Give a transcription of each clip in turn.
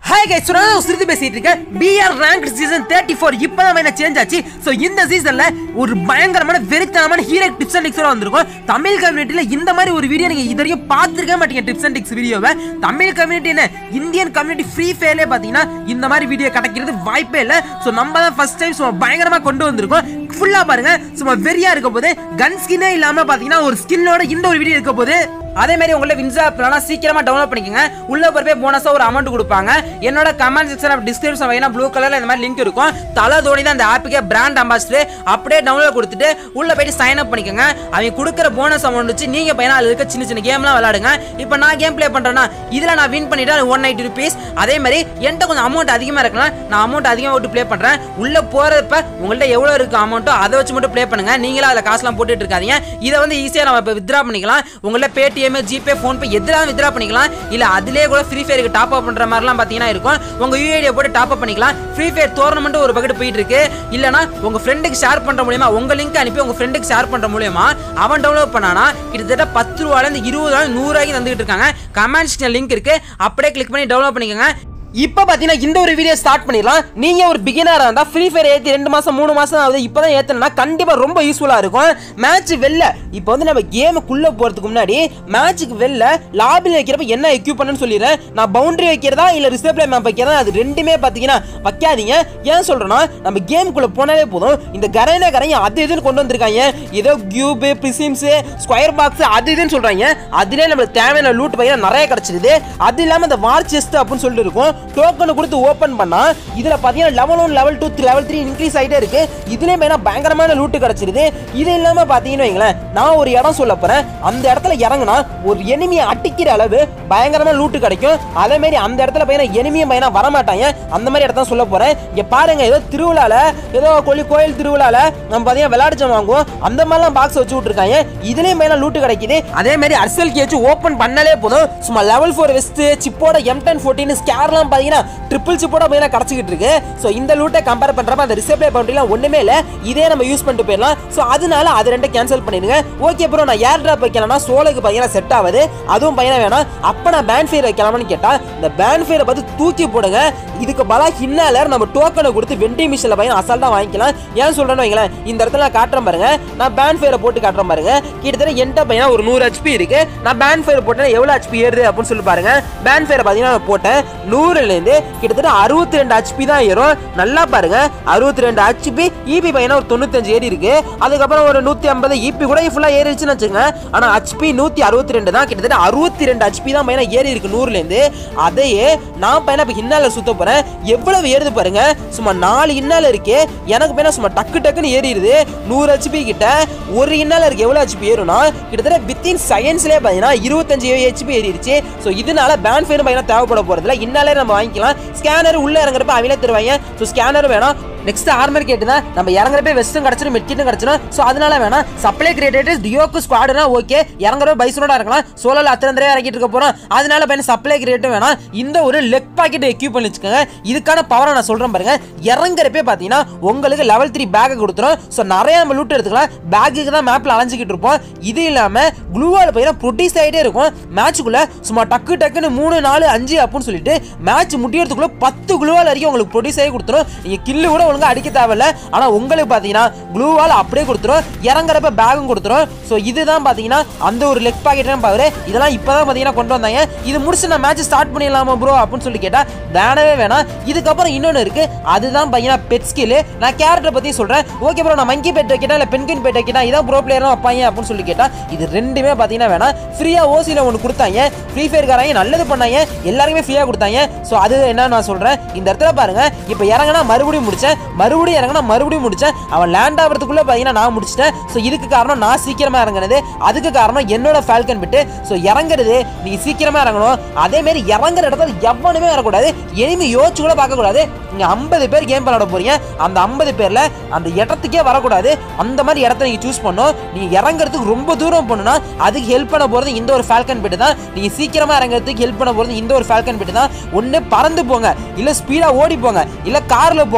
hi guys நான் சிரித்து பேசிட்டு இருக்கேன் BR rank season thirty four இப்பதான் என்ன சேஞ்ச் ஆச்சு ஸோ இந்த சீசன்ல ஒரு பயங்கரமான வெறித்தனமான ஹீரோ டிப்ஸ் அண்ட் டிக்ஸ் வந்திருக்கும் தமிழ் கம்யூனிட்டியில இந்த மாதிரி ஒரு வீடியோ நீங்க இது வரைக்கும் பார்த்துருக்க மாட்டீங்க டிப்ஸ் அண்ட் டிக்ஸ் வீடியோவை தமிழ் கம்யூனிட்டி என்ன இந்தியன் கம்யூனிட்டி ஃப்ரீ ஃபயர்லேயே பார்த்தீங்கன்னா இந்த மாதிரி வீடியோ கிடைக்கிறது வாய்ப்பே இல்லை ஸோ நம்ம தான் ஃபர்ஸ்ட் டைம் சும்மா பயங்கரமா கொண்டு வந்திருக்கோம் ஃபுல்லா பாருங்க சும்மா வெறியா இருக்க போது கன் ஸ்கின்னே இல்லாம பாத்தீங்கன்னா ஒரு ஸ்கின்னோட இந்த ஒரு வீடியோ இருக்க போது அதே மாதிரி உங்களை வின்சா ஆப்லாம் சீக்கிரமா டவுன்லோட் பண்ணிக்கோங்க உள்ள போய் போனஸா ஒரு அமௌண்ட் கொடுப்பாங்க என்னோட கமெண்ட் செக்ஷன் டிஸ்கிரிப்ஷன் வைனா ப்ளூ கலர்ல இந்த மாதிரி லிங்க் இருக்கும் தலை தோனி தான் அந்த ஆப்புக்கே பிராண்ட் அம்பாசிடர் அப்படியே டவுன்லோட் கொடுத்துட்டு உள்ள போயிட்டு சைன் அப் பண்ணிக்கோங்க அவங்க கொடுக்குற போனஸ் அமௌண்ட் வச்சு நீங்க பையனா அதுல இருக்க சின்ன சின்ன கேம்லாம் விளையாடுங்க இப்போ நான் கேம் ப்ளே பண்றேன்னா இதுல நான் வின் பண்ணிட்டா ஒன் நைன்டி ருபீஸ் அதே மாதிரி என்கிட்ட கொஞ்சம் அமௌண்ட் அதிகமா இருக்கலாம் நான் அமௌண்ட் அதிகமாக விட்டு ப்ளே பண்றேன் உள்ள போறப்ப உங்கள்ட்ட எவ்வளவு இருக்கு அமௌண்ட்டோ அதை வச்சு மட்டும் ப்ளே பண்ணுங்க நீங்களா அதில் காசுலாம் போட்டுட்டு இருக்காதீங்க இதை வந்து ஈஸியாக நம்ம இப்போ வித்ரா பண்ணிக்கலாம் உங்கள்ட்ட பேடிஎம் ஜிபே ஃபோன்பே எதுலாம் வித்ரா பண்ணிக்கலாம் இல்ல அதிலே கூட ஃப்ரீ ஃபயருக்கு டாப் அப் பண்ற மாதிரிலாம் பார்த்தீங்கன்னா இருக்கும் உங்க யூஐடியை போட்டு டாப் அப் பண்ணிக்கலாம் ஃப்ரீ ஃபயர் டோர்னமெண்ட் ஒரு பக்கெட் போயிட்டு இருக்கு இல்லனா உங்க ஃப்ரெண்டுக்கு ஷேர் பண்ற மூலியமா உங்க லிங்க் அனுப்பி உங்க ஃப்ரெண்டுக்கு ஷேர் பண்ற மூலியமா அவன் டவுன்லோட் பண்ணானா கிட்டத்தட்ட பத்து ரூபாயில இருந்து இருபது ரூபாய் நூறு ரூபாய்க்கு தந்துகிட்டு இருக்காங்க கமெண்ட்ஸ் லிங்க் இருக்கு அப்படியே கிளிக் பண்ணி டவுன்லோட் பண்ணிக்கோங்க இப்போ பார்த்தீங்கன்னா இந்த ஒரு வீடியோ ஸ்டார்ட் பண்ணிடலாம் நீங்க ஒரு பிகினரா இருந்தா ஃப்ரீ ஃபயர் ஏத்தி ரெண்டு மாசம் மூணு மாசம் ஆகுது இப்பதான் ஏத்தனா கண்டிப்பா ரொம்ப யூஸ்ஃபுல்லா இருக்கும் மேட்ச் வெளில இப்போ வந்து நம்ம கேமுக்குள்ள போறதுக்கு முன்னாடி மேட்ச்சுக்கு வெளில லாபியில் வைக்கிறப்ப என்ன எக்யூப்மெண்ட்னு சொல்லிடுறேன் நான் பவுண்டரி வைக்கிறதா இல்ல ரிசர்வ் மேப் வைக்கிறதா அது ரெண்டுமே பார்த்தீங்கன்னா வைக்காதீங்க ஏன் சொல்றேன்னா நம்ம கேமுக்குள்ள போனாலே போதும் இந்த கரையில கரையும் அது இதுன்னு கொண்டு வந்திருக்காங்க ஏதோ கியூபு பிரிசிம்ஸ் ஸ்கொயர் பாக்ஸ் அது இதுன்னு சொல்றாங்க அதுலேயே நம்மளுக்கு தேவையான லூட் பார்த்தீங்கன்னா நிறைய கிடைச்சிருது அது இல்லாம இந்த வார் செஸ்ட் அப்படின்னு சொல்லிட்டு இருக்கும் டோக்கன் கொடுத்து ஓபன் பண்ணா இதுல பாத்தீங்கன்னா level one level two level three increase ஆயிட்டே இருக்கு இதுலயே மெயினா பயங்கரமான லூட்டு கிடைச்சிருது இது இல்லாம பாத்தீங்கன்னு வைங்களேன் நான் ஒரு இடம் சொல்ல போறேன் அந்த இடத்துல இறங்குனா ஒரு எனிமியை அட்டிக்கிற அளவு பயங்கரமா லூட்டு கிடைக்கும் அதே மாதிரி அந்த இடத்துல பையனா எனிமியும் பையனா வரமாட்டாங்க அந்த மாதிரி இடத்த சொல்ல போறேன் இங்க பாருங்க ஏதோ திருவிழால ஏதோ கொல்லி கோயில் திருவிழால நம்ம பாத்தீங்கன்னா விளையாடிச்சம் வாங்குவோம் அந்த மாதிரிலாம் பாக்ஸ் வச்சு விட்டுருக்காங்க இதுலயும் மெயினா லூட்டு கிடைக்குது அதே மாதிரி அர்சல் கேச்சு ஓபன் பண்ணாலே போதும் சும்மா லெவல் ஃபோர் வெஸ்ட் சிப்போட எம் டென் ஃபோர்டீன் ஸ்கேர்லாம் பாத்தீங்கன்னா ட்ரிபிள் சிப்போட பையனா கிடைச்சிக்கிட்டு இருக்கு ஸோ இந்த லூட்டை கம்பேர் பண்றப்ப அந்த ரிசப்ளை பவுண்டரிலாம் ஒண்ணுமே இல்லை இதே நம்ம யூஸ் பண்ணிட்டு போயிடலாம் ஸோ அதனால அது ரெண்டு கேன்சல் பண்ணிடுங்க ஓகே ப்ரோ நான் ஏர் டிராப் வைக்கலாம்னா சோலுக்கு பார்த்தீங்கன்னா செட் ஆகுது அதுவும் பையனா வேணாம் அப்போ நான் பேன் ஃபேர் வைக்கலாமான்னு கேட்டா இந்த பேன் ஃபேரை பார்த்து தூக்கி போடுங்க இதுக்கு பலா ஹின்னாலர் நம்ம டோக்கனை கொடுத்து வெண்டிங் மிஷினில் பையன் அசால்ட்டாக வாங்கிக்கலாம் ஏன் சொல்றேன்னு வைங்களேன் இந்த இடத்துல நான் காட்டுறேன் பாருங்க நான் பேன் ஃபேரை போட்டு காட்டுறேன் பாருங்க கிட்டத்தட்ட என்கிட்ட பையனா ஒரு நூறு ஹெச்பி இருக்கு நான் பேன் ஃபேர் போட்டேன் எவ்வளோ ஹெச்பி ஏறுது அப்படின்னு சொல்லி பாருங்க பேன் ஃபேரை பார்த்தீங்கன்னா நான் போட்டேன் நூறுலேருந்து கிட்டத்தட்ட அறுபத்தி ரெண்டு ஹெச்பி தான் ஏறும் நல்லா பாருங்க அறுபத்தி ரெண்டு ஹெச்பி இபி பையனா ஒரு தொண்ணூத்தஞ்சு ஏறி இருக்கு அதுக்கப்புறம் ஒரு நூற்றி ஐம்பது இபி கூட ஃபுல்லாக ஏறிடுச்சுன்னு வச்சுங்க ஆனால் ஹெச்பி நூற்றி அறுபத்தி ரெண்டு தான் கிட்டத்தட்ட அறுபத்தி ரெண்டு ஹெச்பி தான் பையனா ஏறி இருக்கு நூறுலேருந்து அதையே நான் பையனா இப்போ ஹின்னால சுத்த போகிறேன் எவ்வளவு ஏறுது பாருங்க சும்மா நாலு இன்னால இருக்கு எனக்கு பையனா சும்மா டக்கு டக்குன்னு ஏறிடுது நூறு ஹெச்பி கிட்ட ஒரு இன்னால இருக்கு எவ்வளோ ஹெச்பி ஏறும்னா கிட்டத்தட்ட வித்தின் செகண்ட்ஸ்லேயே பார்த்தீங்கன்னா இருபத்தஞ்சு ஹெச்பி ஏறிடுச்சு ஸோ இதனால பேன் ஃபேர் பையனா தேவைப்பட போகிறதுல இன்னாலே நம்ம வாங்கிக்கலாம் ஸ்கேனர் உள்ள இறங்குறப்ப அவங்களே தருவாங்க ஸோ ஸ்கேனர் வேணும் நெக்ஸ்ட் ஆர்மர் கேட்டு தான் நம்ம இறங்குறப்ப வெஸ்ட்டும் கிடச்சிடும் மெட்கிட்டும் கிடச்சிடும் ஸோ அதனால வேணாம் சப்ளை கிரியேட்டட் டியோக்கு ஸ்குவாடுனா ஓகே இறங்குறப்ப பைசனோட இருக்கலாம் சோலோல அத்தனை இறக்கிட்டு இருக்க போறோம் அதனால பையன் சப்ளை கிரியேட்டும் வேணாம் இந்த ஒரு லெக் பாக்கெட் எக்யூப் பண்ணி வச்சுக்கோங்க இதுக்கான பவரை நான் சொல்றேன் பாருங்க இறங்குறப்பே பார்த்தீங்கன்னா உங்களுக்கு லெவல் த்ரீ பேக்கை கொடுத்துரும் ஸோ நிறைய நம்ம லூட் எடுத்துக்கலாம் பேக்குக்கு தான் மேப்ல அலைஞ்சிக்கிட்டு இருப்போம் இது இல்லாம குளூவால் பார்த்தீங்கன்னா ப்ரொடியூஸ் ஆகிட்டே இருக்கும் மேட்சுக்குள்ள சும்மா டக்கு டக்குன்னு மூணு நாலு அஞ்சு அப்படின்னு சொல்லிட்டு மேட்ச் முடியறதுக்குள்ள பத்து குளூவால் வரைக்கும் உங்களுக்கு ப்ரொடியூஸ் ஆகி கொடுத்துரும் நீங்க கில்லு கூட ஒழுங்கா அடிக்க தேவையில்ல ஆனா உங்களுக்கு பாத்தீங்கன்னா க்ளூவால் அப்படியே கொடுத்துரும் இறங்குறப்ப பேகும் கொடுத்துரும் ஸோ இதுதான் பாத்தீங்கன்னா அந்த ஒரு லெக் பாக்கெட் பவர் இதெல்லாம் இப்பதான் பாத்தீங்கன்னா கொண்டு வந்தாங்க இது முடிச்சு நான் மேட்ச் ஸ்டார்ட் பண்ணிடலாமா ப்ரோ அப்படின்னு சொல்லி கேட்டா வேணவே வேணாம் இதுக்கப்புறம் இன்னொன்று இருக்கு அதுதான் பையனா பெட் ஸ்கில் நான் கேரக்டர் பத்தி சொல்றேன் ஓகே ப்ரோ நான் மங்கி பெட் வைக்கிட்டா இல்ல பென்கின் பெட் வைக்கிட்டா இதான் ப்ரோ பிளேயரும் வைப்பாங்க அப்படின்னு சொல்லி கேட்டா இது ரெண்டுமே பாத்தீங்கன்னா வேணாம் ஃப்ரீயா ஓசியில் ஒன்று கொடுத்தாங்க ஃப்ரீ ஃபயர்காரங்க நல்லது பண்ணாங்க எல்லாருக்குமே ஃப்ரீயா கொடுத்தாங்க ஸோ அது என்ன நான் சொல்றேன் இந்த இடத்துல பாருங்க இப்போ இறங்கினா மறுபடியும் முடிச்சேன் மறுபடியும் இறங்கினா மறுபடியும் முடிச்சேன் அவன் லேண்ட் ஆகிறதுக்குள்ள பார்த்தீங்கன்னா நான் முடிச்சிட்டேன் ஸோ இதுக்கு காரணம் நான் சீக்கிரமா இறங்குனது அதுக்கு காரணம் என்னோட ஃபால்கன் பிட்டு ஸோ இறங்குறது நீ சீக்கிரமா இறங்கணும் அதே மாதிரி இறங்குற இடத்துல எவனுமே வரக்கூடாது எனிமி யோசிச்சு கூட பார்க்கக்கூடாது நீங்க ஐம்பது பேர் கேம் விளையாட போறீங்க அந்த ஐம்பது பேர்ல அந்த இடத்துக்கே வரக்கூடாது அந்த மாதிரி இடத்த நீங்க சூஸ் பண்ணணும் நீங்க இறங்குறதுக்கு ரொம்ப தூரம் போகணும்னா அதுக்கு ஹெல்ப் பண்ண போறது இந்த ஒரு ஃபால்கன் பிட்டு தான் நீங்க சீக்கிரமா இறங்குறதுக்கு ஹெல்ப் பண்ண போறது இந்த ஒரு ஃபால்கன் பிட்டு தான் ஒன்று பறந்து போங்க இல்ல ஸ்பீடா ஓடி போங்க இல்ல கார்ல போங்க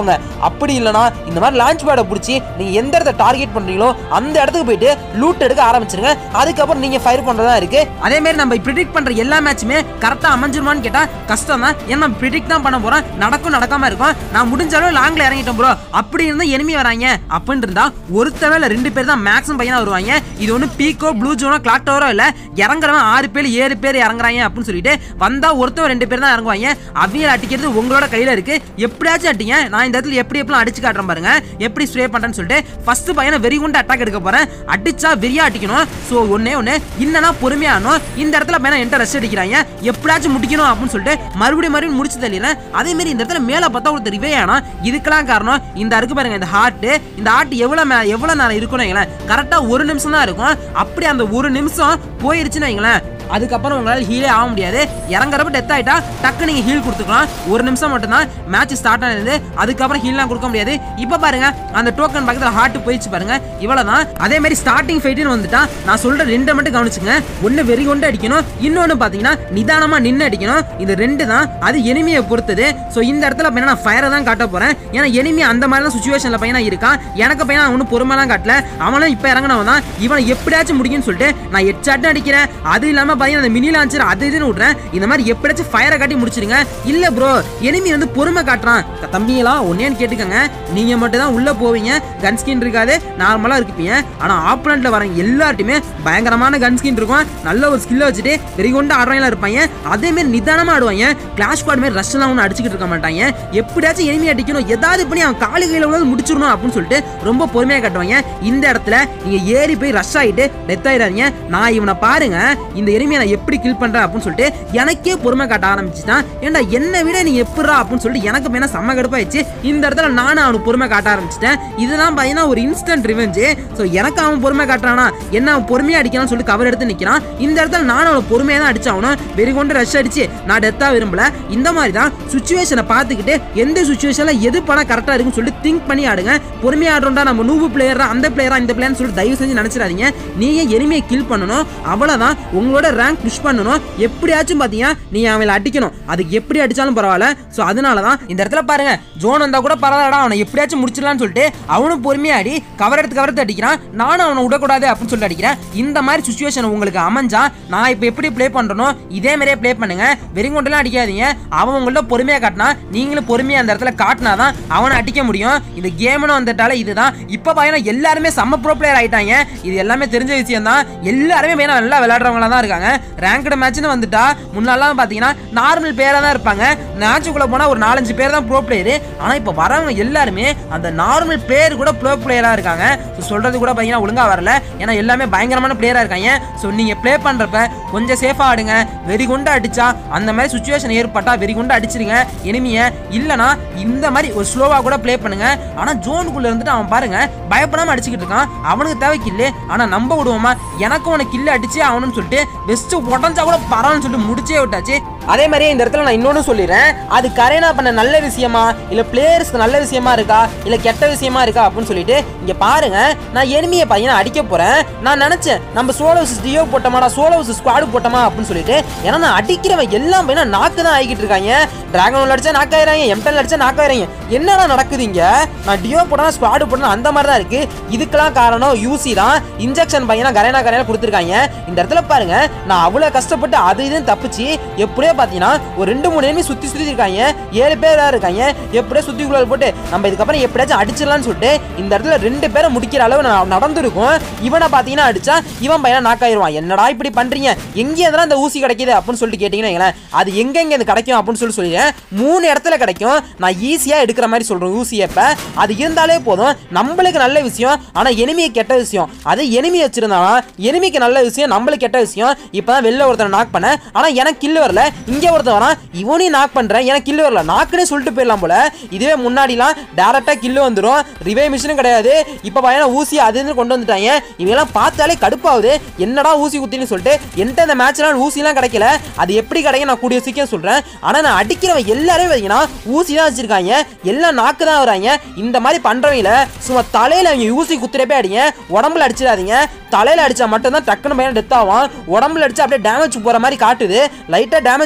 அப்படி இல்லைனா இந்த மாதிரி லான்ச் பேடை பிடிச்சி நீங்க எந்த இடத்த டார்கெட் பண்றீங்களோ அந்த இடத்துக்கு போயிட்டு லூட் எடுக்க ஆரம்பிச்சிருங்க அதுக்கப்புறம் நீங்க ஃபயர் பண்றதா இருக்கு அதே மாதிரி நம்ம ப்ரிடிக்ட் பண்ற எல்லா மேட்சுமே கரெக்டா அமைஞ்சிருமான்னு கேட்டா கஷ்டம் தான் ஏன்னா நம்ம ப்ரிடிக்ட் தான் பண்ண போறோம் நடக்கும் நடக்காம இருக்கும் நான் முடிஞ்ச அளவு லாங்ல இறங்கிட்டேன் ப்ரோ அப்படி இருந்தா எனிமி வராங்க அப்படின்னு இருந்தா ஒருத்தவே இல்ல ரெண்டு பேர் தான் மேக்ஸிமம் பையனா வருவாங்க இது ஒண்ணு பீக்கோ ப்ளூ ஜோனோ கிளாக் டவரோ இல்ல இறங்குறவன் ஆறு பேர் ஏழு பேர் இறங்குறாங்க அப்படின்னு சொல்லிட்டு வந்தா ஒருத்தவன் ரெண்டு பேர் தான் இறங்குவாங்க அவியல் அடிக்கிறது உங்களோட கையில இருக்கு எப்படியாச்சும் அடிங்க நான் இந்த இடத்துல எப்படி எப்படிலாம் அடிச்சு காட்டுறேன் பாருங்க எப்படி ஸ்ப்ரே பண்றேன்னு சொல்லிட்டு ஃபர்ஸ்ட் பையனை வெறி கொண்டு அட்டாக் எடுக்க போறேன் அடிச்சா வெறியா அடிக்கணும் ஸோ ஒன்னே ஒன்று இல்லைனா பொறுமையானோம் இந்த இடத்துல பையனை என்கிட்ட ரஷ் அடிக்கிறாங்க எப்படியாச்சும் முடிக்கணும் அப்படின்னு சொல்லிட்டு மறுபடியும் மறுபடியும் முடிச்சு தெரியல அதே மாதிரி இந்த இடத்துல மேலே பார்த்தா ஒருத்தர் ரிவே ஆனா இதுக்கெல்லாம் காரணம் இந்த இருக்கு பாருங்க இந்த ஹார்ட் இந்த ஹார்ட் எவ்வளோ மே எவ்வளோ நேரம் இருக்கணும் வைங்களேன் கரெக்டாக ஒரு நிமிஷம் தான் இருக்கும் அப்படி அந்த ஒரு நிமிஷம் போயிருச்சுன்னு வைங்களேன் அதுக்கப்புறம் உங்களால் ஹீலே ஆக முடியாது இறங்குறப்ப டெத் ஆயிட்டா டக்கு நீங்க ஹீல் கொடுத்துக்கலாம் ஒரு நிமிஷம் மட்டும்தான் மேட்ச் ஸ்டார்ட் ஆனது அதுக்கப்புறம் ஹீல்லாம் கொடுக்க முடியாது இப்போ பாருங்க அந்த டோக்கன் பக்கத்தில் ஹார்ட் போயிடுச்சு பாருங்க இவ்வளவுதான் அதே மாதிரி ஸ்டார்டிங் ஃபைட்டுன்னு வந்துட்டா நான் சொல்ற ரெண்டை மட்டும் கவனிச்சுங்க ஒன்று வெறி கொண்டு அடிக்கணும் இன்னொன்று பார்த்தீங்கன்னா நிதானமா நின்று அடிக்கணும் இது ரெண்டு தான் அது எனிமியை பொறுத்தது ஸோ இந்த இடத்துல பையனா நான் ஃபயரை தான் காட்ட போறேன் ஏன்னா எனிமி அந்த மாதிரி தான் சுச்சுவேஷனில் பையனா இருக்கான் எனக்கு பையனா ஒன்றும் பொறுமைலாம் காட்டல அவனும் இப்போ இறங்கினவன் தான் இவனை எப்படியாச்சும் முடியும்னு சொல்லிட்டு நான் ஹெட்ஷாட்டும் அடிக்கிறேன் அது இல்லாமல் பார்த்தீங்கன்னா அந்த மினி லான்ச்சர் அது இதுன்னு விட்றேன் இந்த மாதிரி எப்படியாச்சும் ஃபயரை காட்டி முடிச்சிருங்க இல்ல ப்ரோ எனிமி வந்து பொறுமை காட்டுறான் த- தம்பிங்களா ஒன்னேன்னு கேட்டுக்கங்க நீங்க மட்டும் தான் உள்ள போவீங்க கன் ஸ்கின் இருக்காது நார்மலா இருப்பீங்க ஆனா ஆப்போனண்ட்ல வரவங்க எல்லார்ட்டுமே பயங்கரமான கன் ஸ்கின் இருக்கும் நல்ல ஒரு ஸ்கில்ல வச்சுட்டு வெறி கொண்டு ஆடுறவங்களா இருப்பாங்க அதே மாதிரி நிதானமா ஆடுவாங்க கிளாஷ் ஸ்குவாட் மாதிரி ரஷ் எல்லாம் ஒன்றும் அடிச்சுக்கிட்டு இருக்க மாட்டாங்க எப்படியாச்சும் எனிமி அடிக்கணும் ஏதாவது பண்ணி அவன் காலு கையில உள்ளது முடிச்சிடணும் அப்படின்னு சொல்லிட்டு ரொம்ப பொறுமையா காட்டுவாங்க இந்த இடத்துல நீங்க ஏறி போய் ரஷ் ஆயிட்டு டெத் ஆயிடாதீங்க நான் இவனை பாருங்க இந்த எனிமியை நான் எப்படி கில் பண்றேன் அப்படின்னு சொல்லிட்டு எனக்கே பொறுமை காட்ட ஆரம்பிச்சுட்டான் ஏன்டா என்னை விட நீ எப்படிறா அப்படின்னு சொல்லிட்டு எனக்கு மேல செம்ம கடுப்பாயிடுச்சு இந்த இடத்துல நானும் அவனுக்கு பொறுமை காட்ட ஆரம்பிச்சிட்டேன் இதுதான் பார்த்தீங்கன்னா ஒரு இன்ஸ்டன்ட் ரிவெஞ்சு ஸோ எனக்கு அவன் பொறுமை காட்டுறானா என்ன அவன் பொறுமையா அடிக்கலாம்னு சொல்லிட்டு கவர் எடுத்து நிற்கிறான் இந்த இடத்துல நானும் அவனை பொறுமையாக தான் அடிச்சாகணும் வெறி கொண்டு ரஷ் அடிச்சு நான் டெத்தாக விரும்பல இந்த மாதிரி தான் சுச்சுவேஷனை பார்த்துக்கிட்டு எந்த சுச்சுவேஷனில் எது பணம் கரெக்டாக இருக்குன்னு சொல்லிட்டு திங்க் பண்ணி ஆடுங்க பொறுமையாக ஆடுறோம்டா நம்ம நூவு பிளேயரா அந்த பிளேயரா இந்த பிளேயர்னு சொல்லிட்டு தயவு செஞ்சு நினச்சிடாதீங்க நீங்க எனிமையை கில் பண்ணணும் அவ்வளோதான் உங்களோட ரேங்க் புஷ் பண்ணணும் எப்படியாச்சும் பார்த்தீங்கன்னா நீ அவளை அடிக்கணும் அதுக்கு எப்படி அடிச்சாலும் பரவாயில்ல ஸோ அதனால தான் இந்த இடத்துல பாருங்க ஜோன் வந்தா கூட பரவாயில்லடா அவனை எப்படியாச்சும் முடிச்சிடலாம்னு சொல்லிட்டு அவனும் பொறுமையா அடி கவர் எடுத்து கவர் எடுத்து அடிக்கிறான் நானும் அவனை விடக்கூடாது அப்படின்னு சொல்லிட்டு அடிக்கிறேன் இந்த மாதிரி சுச்சுவேஷன் உங்களுக்கு அமைஞ்சா நான் இப்போ எப்படி ப்ளே பண்றனோ இதே மாதிரியே ப்ளே பண்ணுங்க வெறிங்கொண்டெல்லாம் அடிக்காதீங்க அவன் உங்கள்ட்ட பொறுமையா காட்டினா நீங்களும் பொறுமையா அந்த இடத்துல காட்டினாதான் அவனை அடிக்க முடியும் இந்த கேம்னு வந்துட்டால இதுதான் இப்போ பார்த்தீங்கன்னா எல்லாருமே செம்ம ப்ரோ பிளேயர் ஆயிட்டாங்க இது எல்லாமே தெரிஞ்ச விஷயம் தான் எல்லாருமே மெயினாக நல்லா விளையாடுறவங்களா தான் இருக்காங்க ரேங்கடு மேட்ச்னு வந்துட்டா முன்னாலாம் பார்த்தீங்கன்னா நார்மல் பேராக தான் இருப்பாங்க மேட்சுக்குள்ளே போனால் ஒரு நாலஞ்சு பேர் தான் ப்ரோ பிளேயரு ஆனால் இப்போ வரவங்க எல்லாருமே அந்த நார்மல் பிளேயர் கூட ப்ரோ பிளேயராக இருக்காங்க ஸோ சொல்கிறது கூட பார்த்தீங்கன்னா ஒழுங்காக வரல ஏன்னா எல்லாமே பயங்கரமான பிளேயராக இருக்காங்க ஸோ நீங்கள் ப்ளே பண்ணுறப்ப கொஞ்சம் சேஃபாக ஆடுங்க வெறி கொண்டு அடிச்சா அந்த மாதிரி சுச்சுவேஷன் ஏற்பட்டா வெறி கொண்டு அடிச்சிருங்க எனிமியை இல்லைனா இந்த மாதிரி ஒரு ஸ்லோவாக கூட ப்ளே பண்ணுங்க ஆனால் ஜோனுக்குள்ளே இருந்துட்டு அவன் பாருங்க பயப்படாமல் அடிச்சுக்கிட்டு இருக்கான் அவனுக்கு தேவை கில்லு ஆனால் நம்ப விடுவோமா எனக்கும் உனக்கு கில்லு அடிச்சே ஆகணும்னு சொல்லிட்டு பெஸ்ட் உடஞ்சா கூட பரவாயில்னு சொல்லிட்டு முடிச்சே விட்டாச்சு அதே மாதிரியே இந்த இடத்துல நான் இன்னொன்னு சொல்லிடுறேன் அது கரைனா பண்ண நல்ல விஷயமா இல்ல பிளேயர்ஸ்க்கு நல்ல விஷயமா இருக்கா இல்ல கெட்ட விஷயமா இருக்கா அப்படின்னு சொல்லிட்டு இங்க பாருங்க நான் எனிமியை பையனை அடிக்க போறேன் நான் நினைச்சேன் நம்ம சோலோ டியோ போட்டோமாடா சோலோ ஸ்குவாடு போட்டோமா அப்படின்னு சொல்லிட்டு ஏன்னா நான் அடிக்கிறவன் எல்லாம் பையனா நாக்கு தான் ஆகிக்கிட்டு இருக்காங்க டிராகன் அடிச்சா நாக்காயிராங்க எம்டல் அடிச்சா நாக்காயிராங்க என்னடா நடக்குது இங்க நான் டியோ போட்டா ஸ்குவாடு போட்டா அந்த மாதிரி தான் இருக்கு இதுக்கெல்லாம் காரணம் யூசி தான் இன்ஜெக்ஷன் பையனா கரைனா கரையா கொடுத்துருக்காங்க இந்த இடத்துல பாருங்க நான் அவ்வளவு கஷ்டப்பட்டு அது இதுன்னு தப்பிச்சு எப்படியோ பார்த்தீங்கன்னா ஒரு ரெண்டு மூணு enemy சுத்தி சுத்தி இருக்காங்க ஏழு பேர் இருக்காங்க எப்படியோ சுத்தி குள்ள போட்டு நம்ம இதுக்கப்புறம் எப்படியாச்சும் அடிச்சிடலாம்னு சொல்லிட்டு இந்த இடத்துல ரெண்டு பேரை முடிக்கிற அளவு நான் நடந்திருக்கும் இவனை பார்த்தீங்கன்னா அடிச்சா இவன் பையனா நாக்காயிருவான் என்னடா இப்படி பண்றீங்க எங்கே எதனா இந்த ஊசி கிடைக்குது அப்படின்னு சொல்லிட்டு கேட்டீங்கன்னா வைங்களேன், அது எங்க எங்க இது கிடைக்கும் அப்படின்னு சொல்லி சொல்லிடுறேன் மூணு இடத்துல கிடைக்கும் நான் ஈஸியா எடுக்கிற மாதிரி சொல்றேன் ஊசியை இப்ப அது இருந்தாலே போதும் நம்மளுக்கு நல்ல விஷயம் ஆனா எனிமியை கெட்ட விஷயம் அது எனிமி வச்சிருந்தாலும் எனிமிக்கு நல்ல விஷயம் நம்மளுக்கு கெட்ட விஷயம் இப்பதான் வெளில ஒருத்தனை நாக் பண்ண ஆனா எனக்கு கில்லு வரல இங்க ஒருத்தன் வரான் இவனையும் நாக் பண்றேன் எனக்கு கில்லு வரல நாக்குனே சொல்லிட்டு போயிடலாம் போல இதுவே முன்னாடிலாம் டேரக்டா கில்லு வந்துடும் ரிவே மிஷினும் கிடையாது இப்ப பையனா ஊசி அது இதுன்னு கொண்டு வந்துட்டாங்க இவங்கெல்லாம் பார்த்தாலே கடுப்பாகுது என்னடா ஊசி குத்தின்னு சொல்லிட்டு என்கிட்ட இந்த மேட்ச்லாம் ஊசிலாம் கிடைக்கல அது எப்படி கிடைக்கும் நான் கூடிய சீக்கிரம் சொல்றேன் ஆனா நான் அடிக்கிறவன் எல்லாரும் பார்த்தீங்கன்னா ஊசி தான் வச்சிருக்காங்க எல்லாம் நாக்கு தான் வராங்க இந்த மாதிரி பண்றவங்கள சும்மா தலையில அவங்க ஊசி குத்துறப்பே அடிங்க உடம்புல அடிச்சிடாதீங்க தலையில அடிச்சா மட்டும்தான் டக்குன்னு பையன் டெத் ஆகும் உடம்புல அடிச்சா அப்படியே டேமேஜ் போற மாதிரி காட்டுது லைட்டா டேமேஜ்